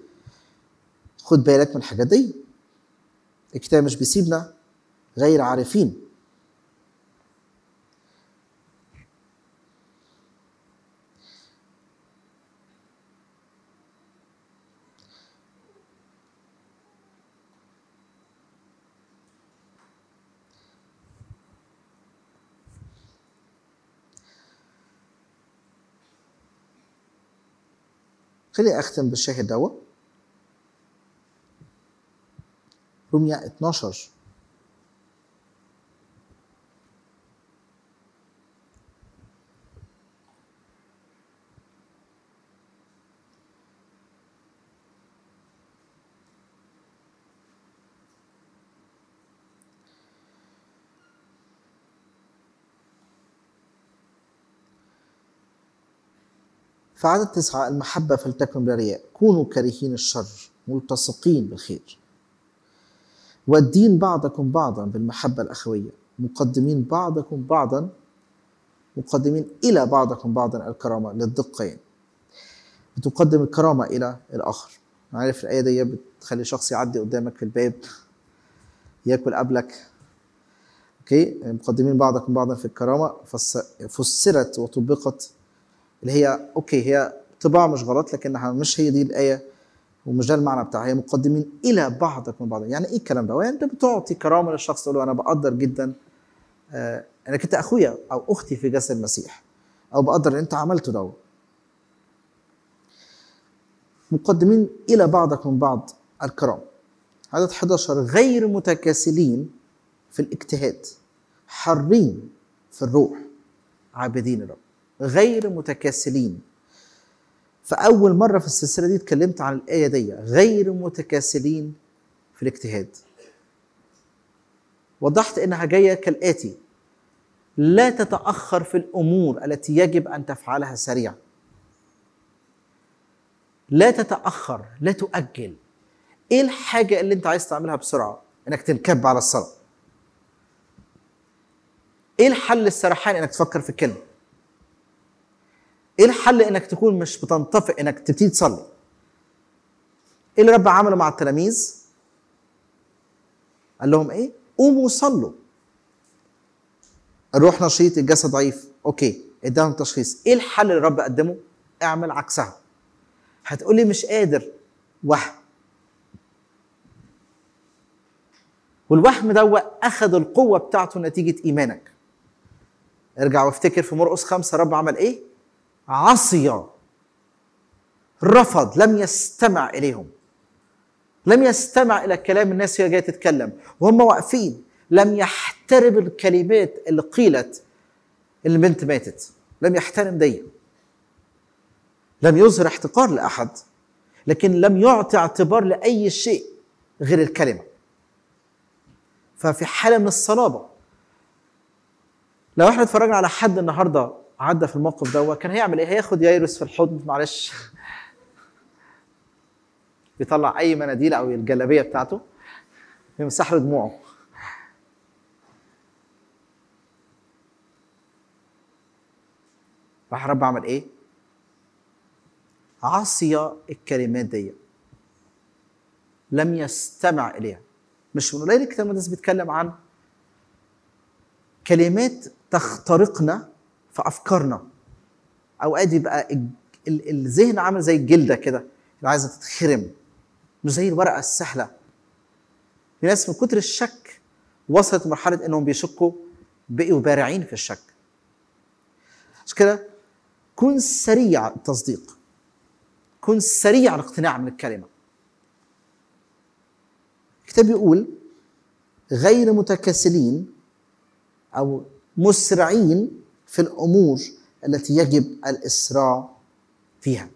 S4: خد بالك من الحاجات دي الكتاب مش بيسيبنا غير عارفين خليني اختم بالشاهد دوا رمية 12 في عدد تسعة المحبة فلتكن بلا رياء كونوا كارهين الشر ملتصقين بالخير والدين بعضكم بعضا بالمحبة الأخوية مقدمين بعضكم بعضا مقدمين إلى بعضكم بعضا الكرامة للدقة يعني بتقدم الكرامة إلى الآخر عارف الآية دي بتخلي شخص يعدي قدامك في الباب ياكل قبلك اوكي مقدمين بعضكم بعضا في الكرامه فس- فسرت وطبقت اللي هي اوكي هي طباع مش غلط لكنها مش هي دي الايه ومش ده المعنى بتاعها هي مقدمين الى بعضكم بعضا يعني ايه الكلام ده؟ يعني انت بتعطي كرامه للشخص تقول له انا بقدر جدا آه انك انت اخويا او اختي في جسد المسيح او بقدر اللي انت عملته ده مقدمين الى بعضكم بعض الكرامه عدد 11 غير متكاسلين في الاجتهاد حرين في الروح عابدين الرب غير متكاسلين فأول مرة في السلسلة دي اتكلمت عن الآية دي غير متكاسلين في الاجتهاد وضحت إنها جاية كالآتي لا تتأخر في الأمور التي يجب أن تفعلها سريعا لا تتأخر لا تؤجل ايه الحاجة اللي انت عايز تعملها بسرعة؟ انك تنكب على الصلاة. ايه الحل السرحان انك تفكر في الكلمة؟ ايه الحل انك تكون مش بتنطفئ انك تبتدي تصلي؟ ايه اللي رب عمله مع التلاميذ؟ قال لهم ايه؟ قوموا صلوا. الروح نشيط الجسد ضعيف، اوكي اداهم تشخيص، ايه الحل اللي الرب قدمه؟ اعمل عكسها. هتقولي مش قادر وهم والوهم ده اخذ القوه بتاعته نتيجه ايمانك ارجع وافتكر في مرقس خمسة رب عمل ايه عصي رفض لم يستمع اليهم لم يستمع الى كلام الناس وهي جايه تتكلم وهم واقفين لم يحترم الكلمات اللي قيلت اللي البنت ماتت لم يحترم دي لم يظهر احتقار لاحد لكن لم يعطي اعتبار لاي شيء غير الكلمه ففي حاله من الصلابه لو احنا اتفرجنا على حد النهارده عدى في الموقف ده كان هيعمل ايه؟ هياخد يايرس في الحضن معلش يطلع اي مناديل او الجلابيه بتاعته يمسح له دموعه راح رب عمل ايه؟ عصي الكلمات دي لم يستمع اليها مش من قليل الكتاب المقدس بيتكلم عن كلمات تخترقنا في افكارنا اوقات يبقى ال- ال- الذهن عامل زي الجلده كده اللي عايزه تتخرم مش زي الورقه السهله في ناس من كتر الشك وصلت لمرحله انهم بيشكوا بقوا بارعين في الشك عشان كده كن سريع التصديق كن سريع الاقتناع من الكلمه الكتاب بيقول غير متكاسلين او مسرعين في الامور التي يجب الاسراع فيها.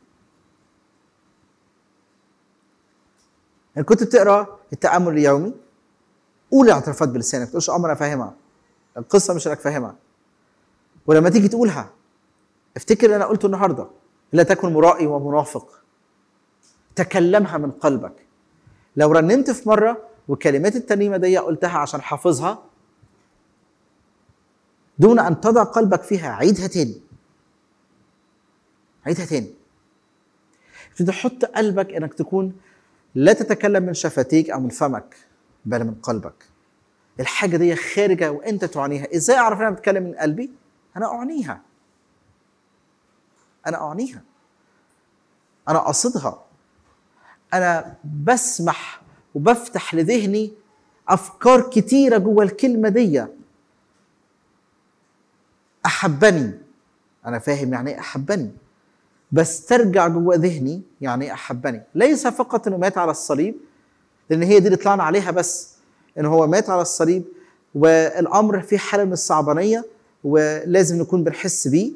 S4: يعني كنت بتقرا التامل اليومي قول اعترافات بلسانك ما تقولش اه ما انا فاهمها القصه مش انك فاهمها ولما تيجي تقولها افتكر اللي انا قلته النهارده لا تكن مرائي ومنافق تكلمها من قلبك لو رنمت في مره وكلمات الترنيمه دي قلتها عشان حافظها دون ان تضع قلبك فيها عيدها تاني عيدها تاني ابتدي حط قلبك انك تكون لا تتكلم من شفتيك او من فمك بل من قلبك الحاجه دي خارجه وانت تعنيها ازاي اعرف ان انا بتكلم من قلبي انا اعنيها انا اعنيها انا قاصدها انا بسمح وبفتح لذهني افكار كتيره جوه الكلمه دي احبني انا فاهم يعني ايه احبني بس ترجع جوه ذهني يعني ايه احبني ليس فقط انه مات على الصليب لان هي دي اللي طلعنا عليها بس ان هو مات على الصليب والامر فيه حاله من الصعبانيه ولازم نكون بنحس بيه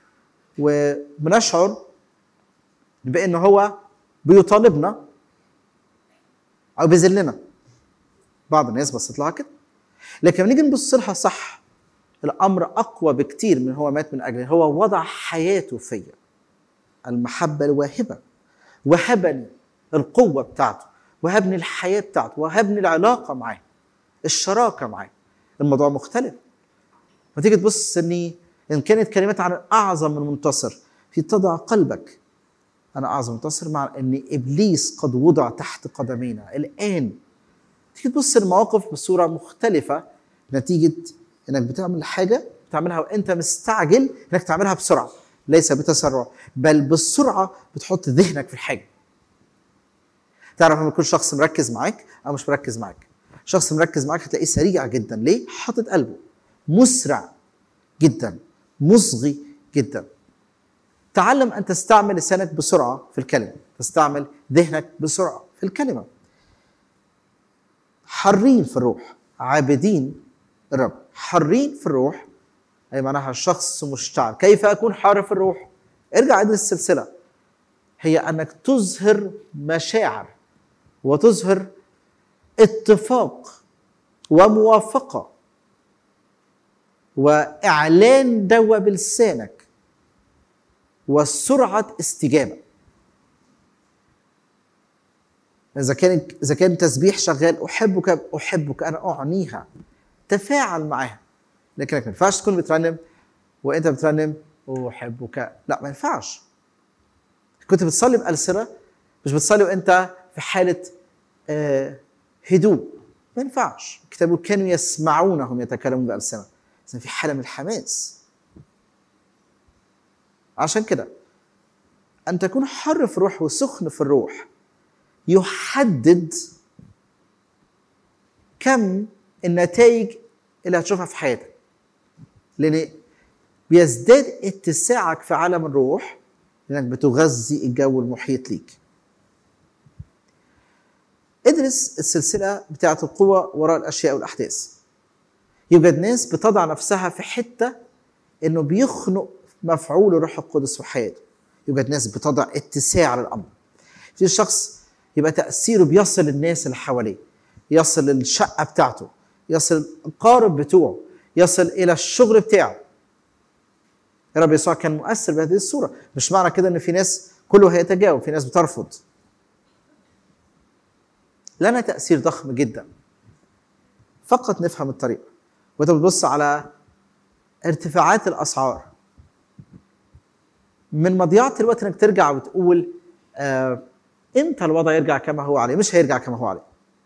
S4: وبنشعر بان هو بيطالبنا او بيذلنا بعض الناس بصت لها كده لكن لما نيجي نبص لها صح الامر اقوى بكتير من هو مات من اجلي هو وضع حياته فيا المحبة الواهبة وهبني القوة بتاعته وهبني الحياة بتاعته وهبني العلاقة معاه الشراكة معاه الموضوع مختلف ما تيجي تبص اني ان كانت كلمات عن اعظم من منتصر في تضع قلبك انا اعظم منتصر مع ان ابليس قد وضع تحت قدمينا الان تيجي تبص المواقف بصوره مختلفه نتيجه انك بتعمل حاجه بتعملها وانت مستعجل انك تعملها بسرعه ليس بتسرع بل بالسرعه بتحط ذهنك في الحاجه تعرف لما يكون شخص مركز معاك او مش مركز معاك شخص مركز معاك هتلاقيه سريع جدا ليه حاطط قلبه مسرع جدا مصغي جدا تعلم ان تستعمل لسانك بسرعه في الكلمه تستعمل ذهنك بسرعه في الكلمه حرين في الروح عابدين الرب حرين في الروح اي معناها شخص مشتعل كيف اكون حار في الروح ارجع عند السلسله هي انك تظهر مشاعر وتظهر اتفاق وموافقه واعلان دوا بلسانك وسرعه استجابه اذا كان اذا كان تسبيح شغال احبك احبك انا اعنيها تفاعل معها لكنك ما ينفعش تكون بترنم وانت بترنم احبك لا ما ينفعش كنت بتصلي بألسنة مش بتصلي وانت في حالة آه، هدوء ما ينفعش الكتاب يقول كانوا يسمعونهم يتكلمون بألسنة إذن في حالة من الحماس عشان كده أن تكون حر في الروح وسخن في الروح يحدد كم النتائج اللي هتشوفها في حياتك لأن بيزداد اتساعك في عالم الروح لأنك بتغذي الجو المحيط ليك ادرس السلسلة بتاعة القوة وراء الأشياء والأحداث يوجد ناس بتضع نفسها في حتة إنه بيخنق مفعول الروح القدس في حياته يوجد ناس بتضع اتساع للأمر في شخص يبقى تأثيره بيصل للناس اللي حواليه يصل للشقة بتاعته يصل القارب بتوعه يصل إلى الشغل بتاعه الرب يسوع كان مؤثر بهذه الصورة مش معنى كده إن في ناس كله هيتجاوب في ناس بترفض لنا تأثير ضخم جدا فقط نفهم الطريقة وانت بتبص على ارتفاعات الأسعار من مضيعة الوقت انك ترجع وتقول آه امتى الوضع يرجع كما هو عليه مش هيرجع كما هو عليه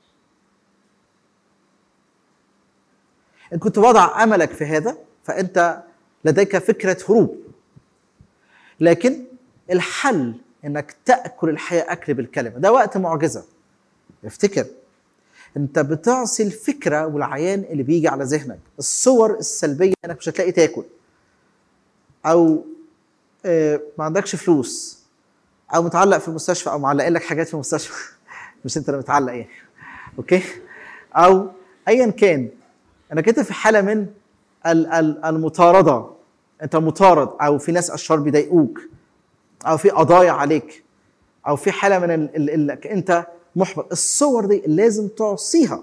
S4: ان كنت وضع املك في هذا فانت لديك فكره هروب لكن الحل انك تاكل الحياه اكل بالكلمه ده وقت معجزه افتكر انت بتعصي الفكره والعيان اللي بيجي على ذهنك الصور السلبيه انك مش هتلاقي تاكل او آه، ما عندكش فلوس او متعلق في المستشفى او معلقين لك حاجات في المستشفى مش انت اللي متعلق يعني اوكي او ايا كان انك انت في حاله من ال- ال- المطارده انت مطارد او في ناس اشرار بيضايقوك او في قضايا عليك او في حاله من ال- ال- انك انت محبط الصور دي لازم تعصيها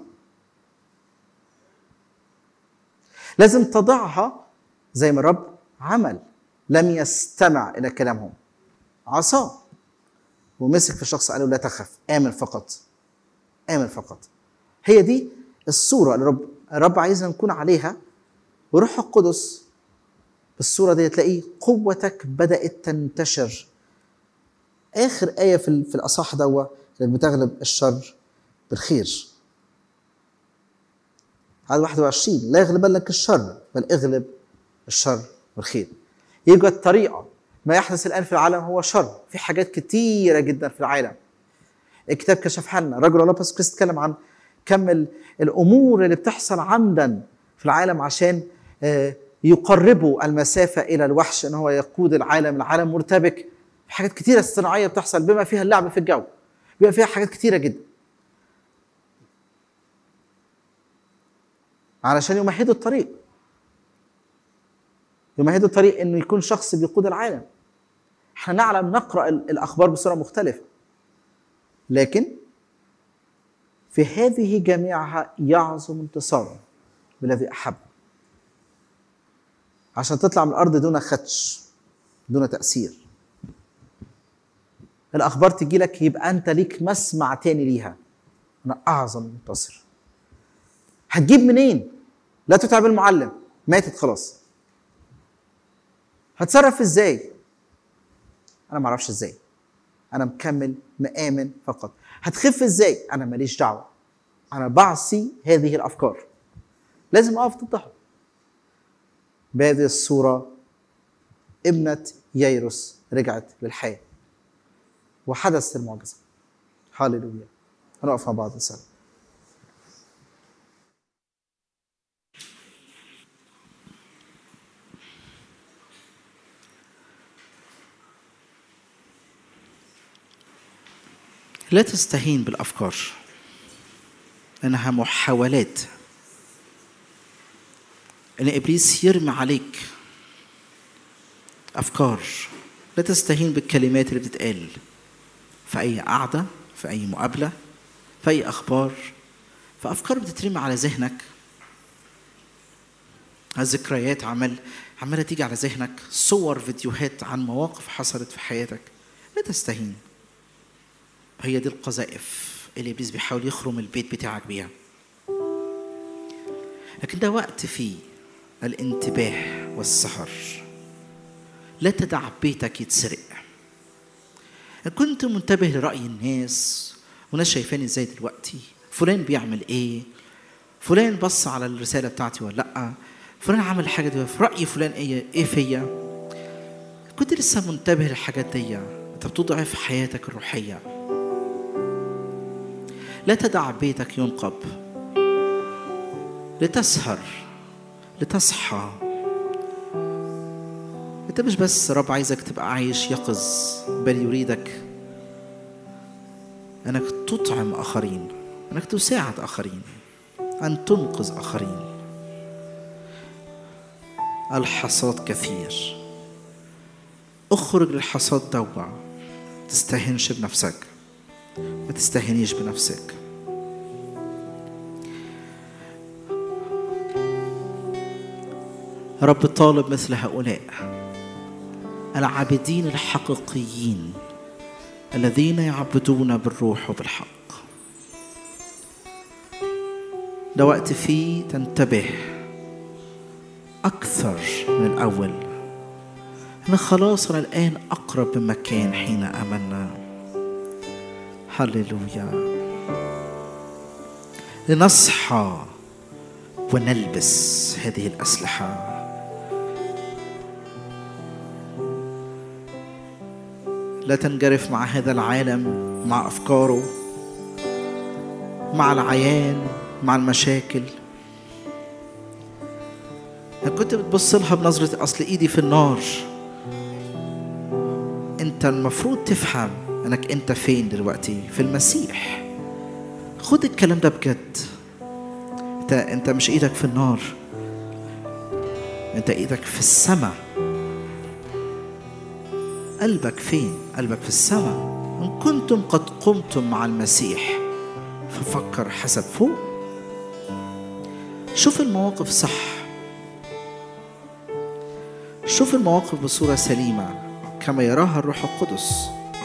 S4: لازم تضعها زي ما الرب عمل لم يستمع الى كلامهم عصاه ومسك في الشخص قال له لا تخف امن فقط امن فقط هي دي الصوره اللي رب الرب عايزنا نكون عليها وروح القدس بالصوره دي تلاقيه قوتك بدات تنتشر اخر ايه في ال- في الاصح دوا اللي بتغلب الشر بالخير عدد 21 لا يغلبنك الشر بل اغلب الشر بالخير يوجد طريقه ما يحدث الان في العالم هو شر في حاجات كتيره جدا في العالم الكتاب كشف لنا الرجل الله بس كريست اتكلم عن كم ال- الامور اللي بتحصل عمدا في العالم عشان آه، يقربوا المسافه الى الوحش ان هو يقود العالم العالم مرتبك في حاجات كتيره صناعيه بتحصل بما فيها اللعب في الجو بما فيها حاجات كتيره جدا علشان يمهدوا الطريق يمهدوا الطريق انه يكون شخص بيقود العالم احنا نعلم نقرا ال- الاخبار بصوره مختلفه لكن في هذه جميعها يعظم انتصاره بالذي احب عشان تطلع من الارض دون خدش دون تاثير الاخبار تجي لك يبقى انت ليك مسمع تاني ليها انا اعظم منتصر هتجيب منين لا تتعب المعلم ماتت خلاص هتصرف ازاي انا ما اعرفش ازاي انا مكمل مآمن فقط هتخف ازاي انا ماليش دعوه انا بعصي هذه الافكار لازم اقف ضدها بهذه الصوره ابنه ييروس رجعت للحياه وحدث المعجزه هللويا هنقف مع بعض نسال لا تستهين بالافكار انها محاولات ان ابليس يرمي عليك افكار لا تستهين بالكلمات اللي بتتقال في اي قعده في اي مقابله في اي اخبار فافكار بتترمي على ذهنك الذكريات عمل عماله تيجي على ذهنك صور فيديوهات عن مواقف حصلت في حياتك لا تستهين هي دي القذائف اللي ابليس بيحاول يخرم البيت بتاعك بيها لكن ده وقت فيه الانتباه والسهر لا تدع بيتك يتسرق إن كنت منتبه لرأي الناس وناس شايفاني ازاي دلوقتي فلان بيعمل ايه فلان بص على الرسالة بتاعتي ولا لأ فلان عمل حاجة دي في رأي فلان ايه ايه فيا كنت لسه منتبه للحاجات دي انت بتضعف حياتك الروحيه لا تدع بيتك ينقب لتسهر لتصحى انت مش بس رب عايزك تبقى عايش يقظ بل يريدك انك تطعم اخرين انك تساعد اخرين ان تنقذ اخرين الحصاد كثير اخرج للحصاد دوا تستهنش بنفسك ما تستهنيش بنفسك رب طالب مثل هؤلاء العابدين الحقيقيين الذين يعبدون بالروح وبالحق ده وقت فيه تنتبه أكثر من الأول أن خلاص أنا الآن أقرب من مكان حين آمنا هللويا لنصحى ونلبس هذه الأسلحة لا تنجرف مع هذا العالم مع أفكاره مع العيان مع المشاكل أنا كنت بتبص لها بنظرة أصل إيدي في النار أنت المفروض تفهم انك انت فين دلوقتي في المسيح خد الكلام ده بجد انت انت مش ايدك في النار انت ايدك في السماء قلبك فين قلبك في السماء ان كنتم قد قمتم مع المسيح ففكر حسب فوق شوف المواقف صح شوف المواقف بصورة سليمة كما يراها الروح القدس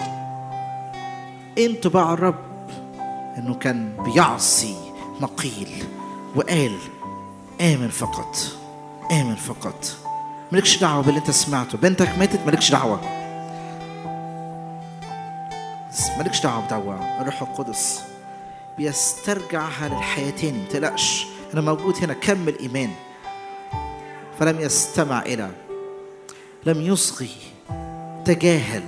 S4: ايه انطباع الرب انه كان بيعصي نقيل وقال امن فقط امن فقط مالكش دعوه باللي انت سمعته بنتك ماتت مالكش دعوه مالكش دعوه بدعوه الروح القدس بيسترجعها للحياه تاني متقلقش انا موجود هنا كمل ايمان فلم يستمع الى لم يصغي تجاهل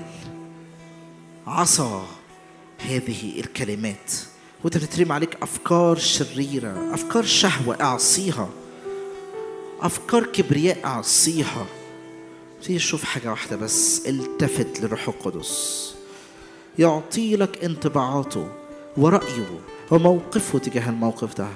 S4: عصى هذه الكلمات وانت بتترمي عليك افكار شريره افكار شهوه اعصيها افكار كبرياء اعصيها تيجي شوف حاجه واحده بس التفت للروح القدس يعطي لك انطباعاته ورأيه وموقفه تجاه الموقف ده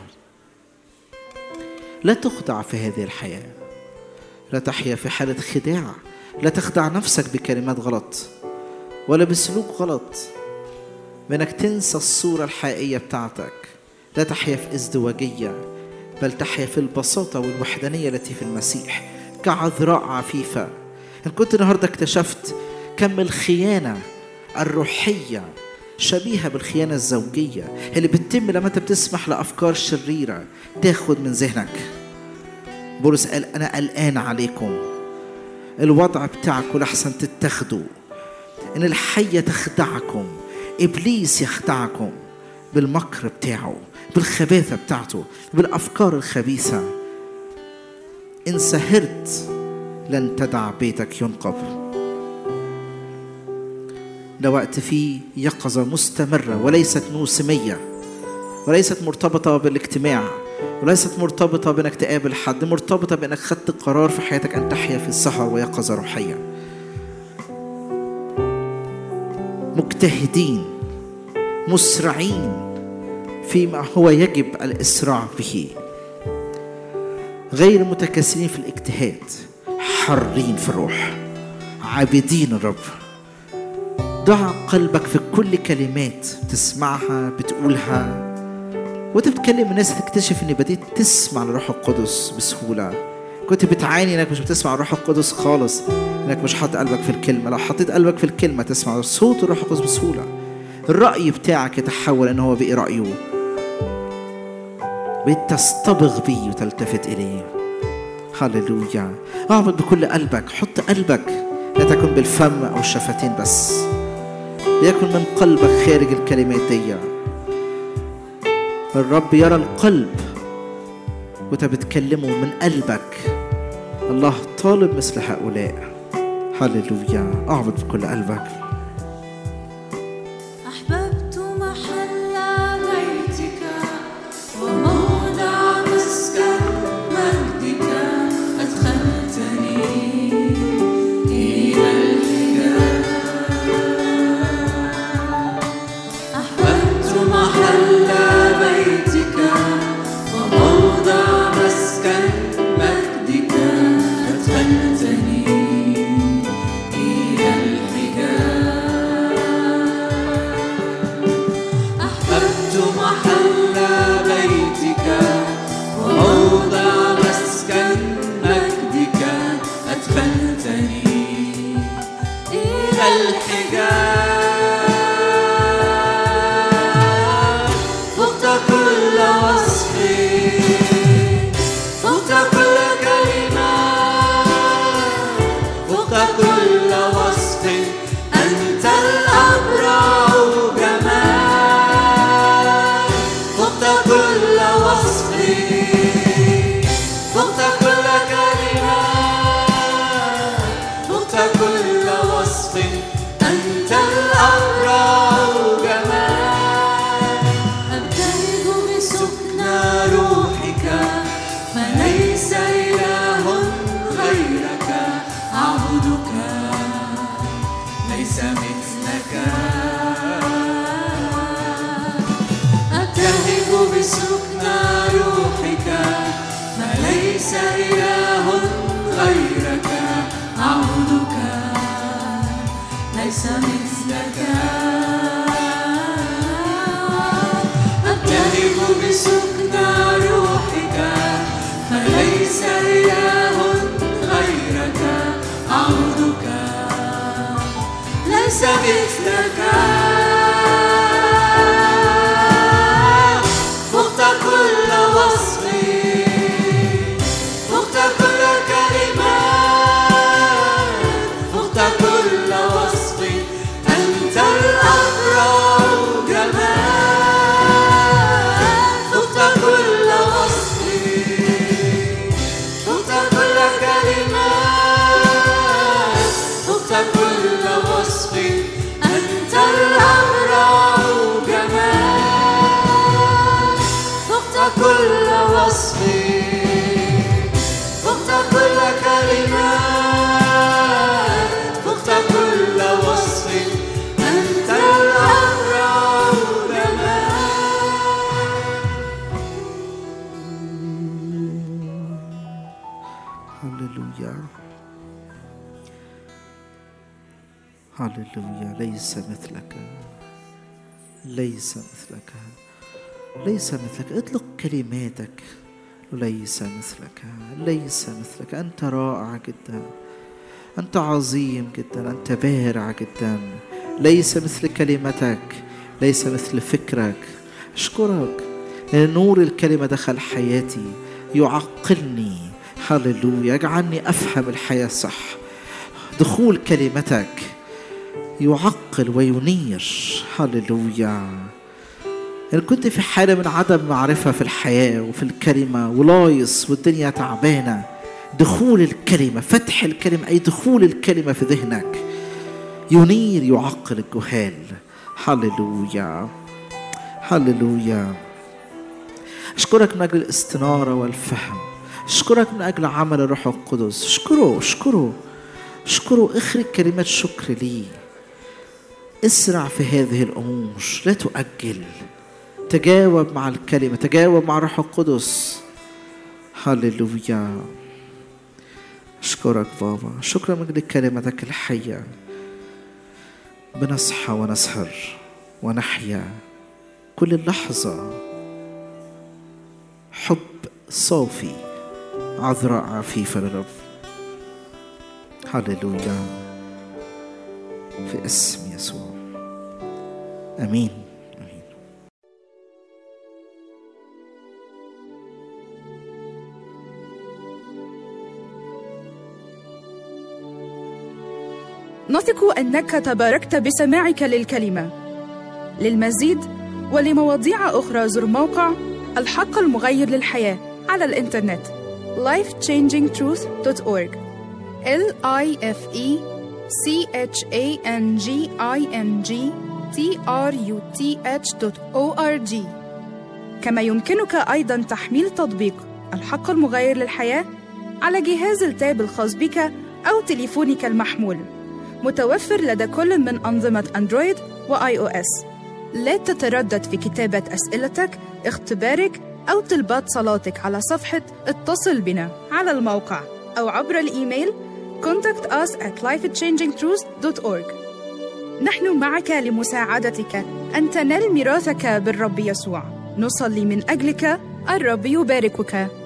S4: لا تخدع في هذه الحياة لا تحيا في حالة خداع لا تخدع نفسك بكلمات غلط ولا بسلوك غلط بانك تنسى الصورة الحقيقية بتاعتك لا تحيا في ازدواجية بل تحيا في البساطة والوحدانية التي في المسيح كعذراء عفيفة إن كنت النهاردة اكتشفت كم الخيانة
S5: الروحية شبيهة بالخيانة الزوجية اللي بتتم لما انت بتسمح لأفكار شريرة تاخد من ذهنك بولس قال أنا قلقان عليكم الوضع بتاعكم لحسن تتاخدوا إن الحية تخدعكم إبليس يخدعكم بالمكر بتاعه بالخباثة بتاعته بالأفكار الخبيثة إن سهرت لن تدع بيتك ينقب ده وقت فيه يقظة مستمرة وليست موسمية وليست مرتبطة بالاجتماع وليست مرتبطة بانك تقابل حد مرتبطة بانك خدت قرار في حياتك ان تحيا في سهر ويقظة روحية مجتهدين مسرعين فيما هو يجب الاسراع به غير متكاسلين في الاجتهاد حرين في الروح عابدين الرب ضع قلبك في كل كلمات تسمعها بتقولها وانت بتكلم الناس تكتشف ان بديت تسمع الروح القدس بسهوله كنت بتعاني انك مش بتسمع الروح القدس خالص انك مش حاطط قلبك في الكلمه لو حطيت قلبك في الكلمه تسمع صوت الروح القدس بسهوله الراي بتاعك يتحول ان هو بقي رايه بقيت تصطبغ بيه وتلتفت اليه هللويا اعبد بكل قلبك حط قلبك لا تكن بالفم او الشفتين بس ليكن من قلبك خارج الكلمات دي الرب يرى القلب وانت بتكلمه من قلبك الله طالب مثل هؤلاء هللويا اعبد بكل قلبك
S2: أحببت محل بيتك وموضع مسكن مجدك أدخلتني إلى الحجاب أحببت محل بيتك وموضع مسكن مجدك أدخلتني إلى الحجاب أحببت محل بيتك وموضع مسكن مجدك أدخلتني إلى الحجاب فقت كل وصف فقت كل كلمة فقت كل وصف أنت الأبرع جمال فقت كل وصف فقت كل كلمة فقت كل وصف أنت الأبرع جمال أبتهج بسكنى روحك فليس إله غيرك أعبدك ليس مثلك أبتهج بسكنى روحك فليس إله غيرك أعبدك ليس مثلك أبتهج بسكنى روحك فليس إله غيرك أعبدك ليس مثلك فقت كل وصف فقت كل كلمة فقت كل وصف أنت الأبرع جمال فقت كل وصف فقت كل كلمة فقت كل وصف أنت الأبرع جمال فقت كل وصف فقت كل كلمة فقت كل وصف أنت الأبرع جمال
S5: هللويا هللويا ليس مثلك ليس مثلك ليس مثلك اطلق كلماتك ليس مثلك ليس مثلك انت رائع جدا انت عظيم جدا انت بارع جدا ليس مثل كلمتك ليس مثل فكرك أشكرك لأن نور الكلمة دخل حياتي يعقلني هللويا يجعلني أفهم الحياة صح دخول كلمتك يعقل وينير هللويا إن كنت في حالة من عدم معرفة في الحياة وفي الكلمة ولايص والدنيا تعبانة دخول الكلمة فتح الكلمة أي دخول الكلمة في ذهنك ينير يعقل الجهال هللويا هللويا أشكرك من أجل الاستنارة والفهم أشكرك من أجل عمل الروح القدس أشكره أشكره أشكره اخرج كلمات شكر لي اسرع في هذه الأمور لا تؤجل تجاوب مع الكلمة تجاوب مع الروح القدس هللويا أشكرك بابا شكرا من أجل كلمتك الحية بنصحى ونسهر ونحيا كل لحظة حب صافي عذراء عفيفة للرب هللويا في اسم يسوع امين امين
S1: نثق انك تباركت بسماعك للكلمه للمزيد ولمواضيع اخرى زر موقع الحق المغير للحياه على الانترنت lifechangingtruth.org l i f e c h a n g i n g t r u t h.org كما يمكنك ايضا تحميل تطبيق الحق المغير للحياه على جهاز التاب الخاص بك او تليفونك المحمول متوفر لدى كل من أنظمة أندرويد وآي أو إس. لا تتردد في كتابة أسئلتك، اختبارك أو طلبات صلاتك على صفحة اتصل بنا على الموقع أو عبر الإيميل contact us at lifechangingtruth.org نحن معك لمساعدتك أن تنال ميراثك بالرب يسوع نصلي من أجلك الرب يباركك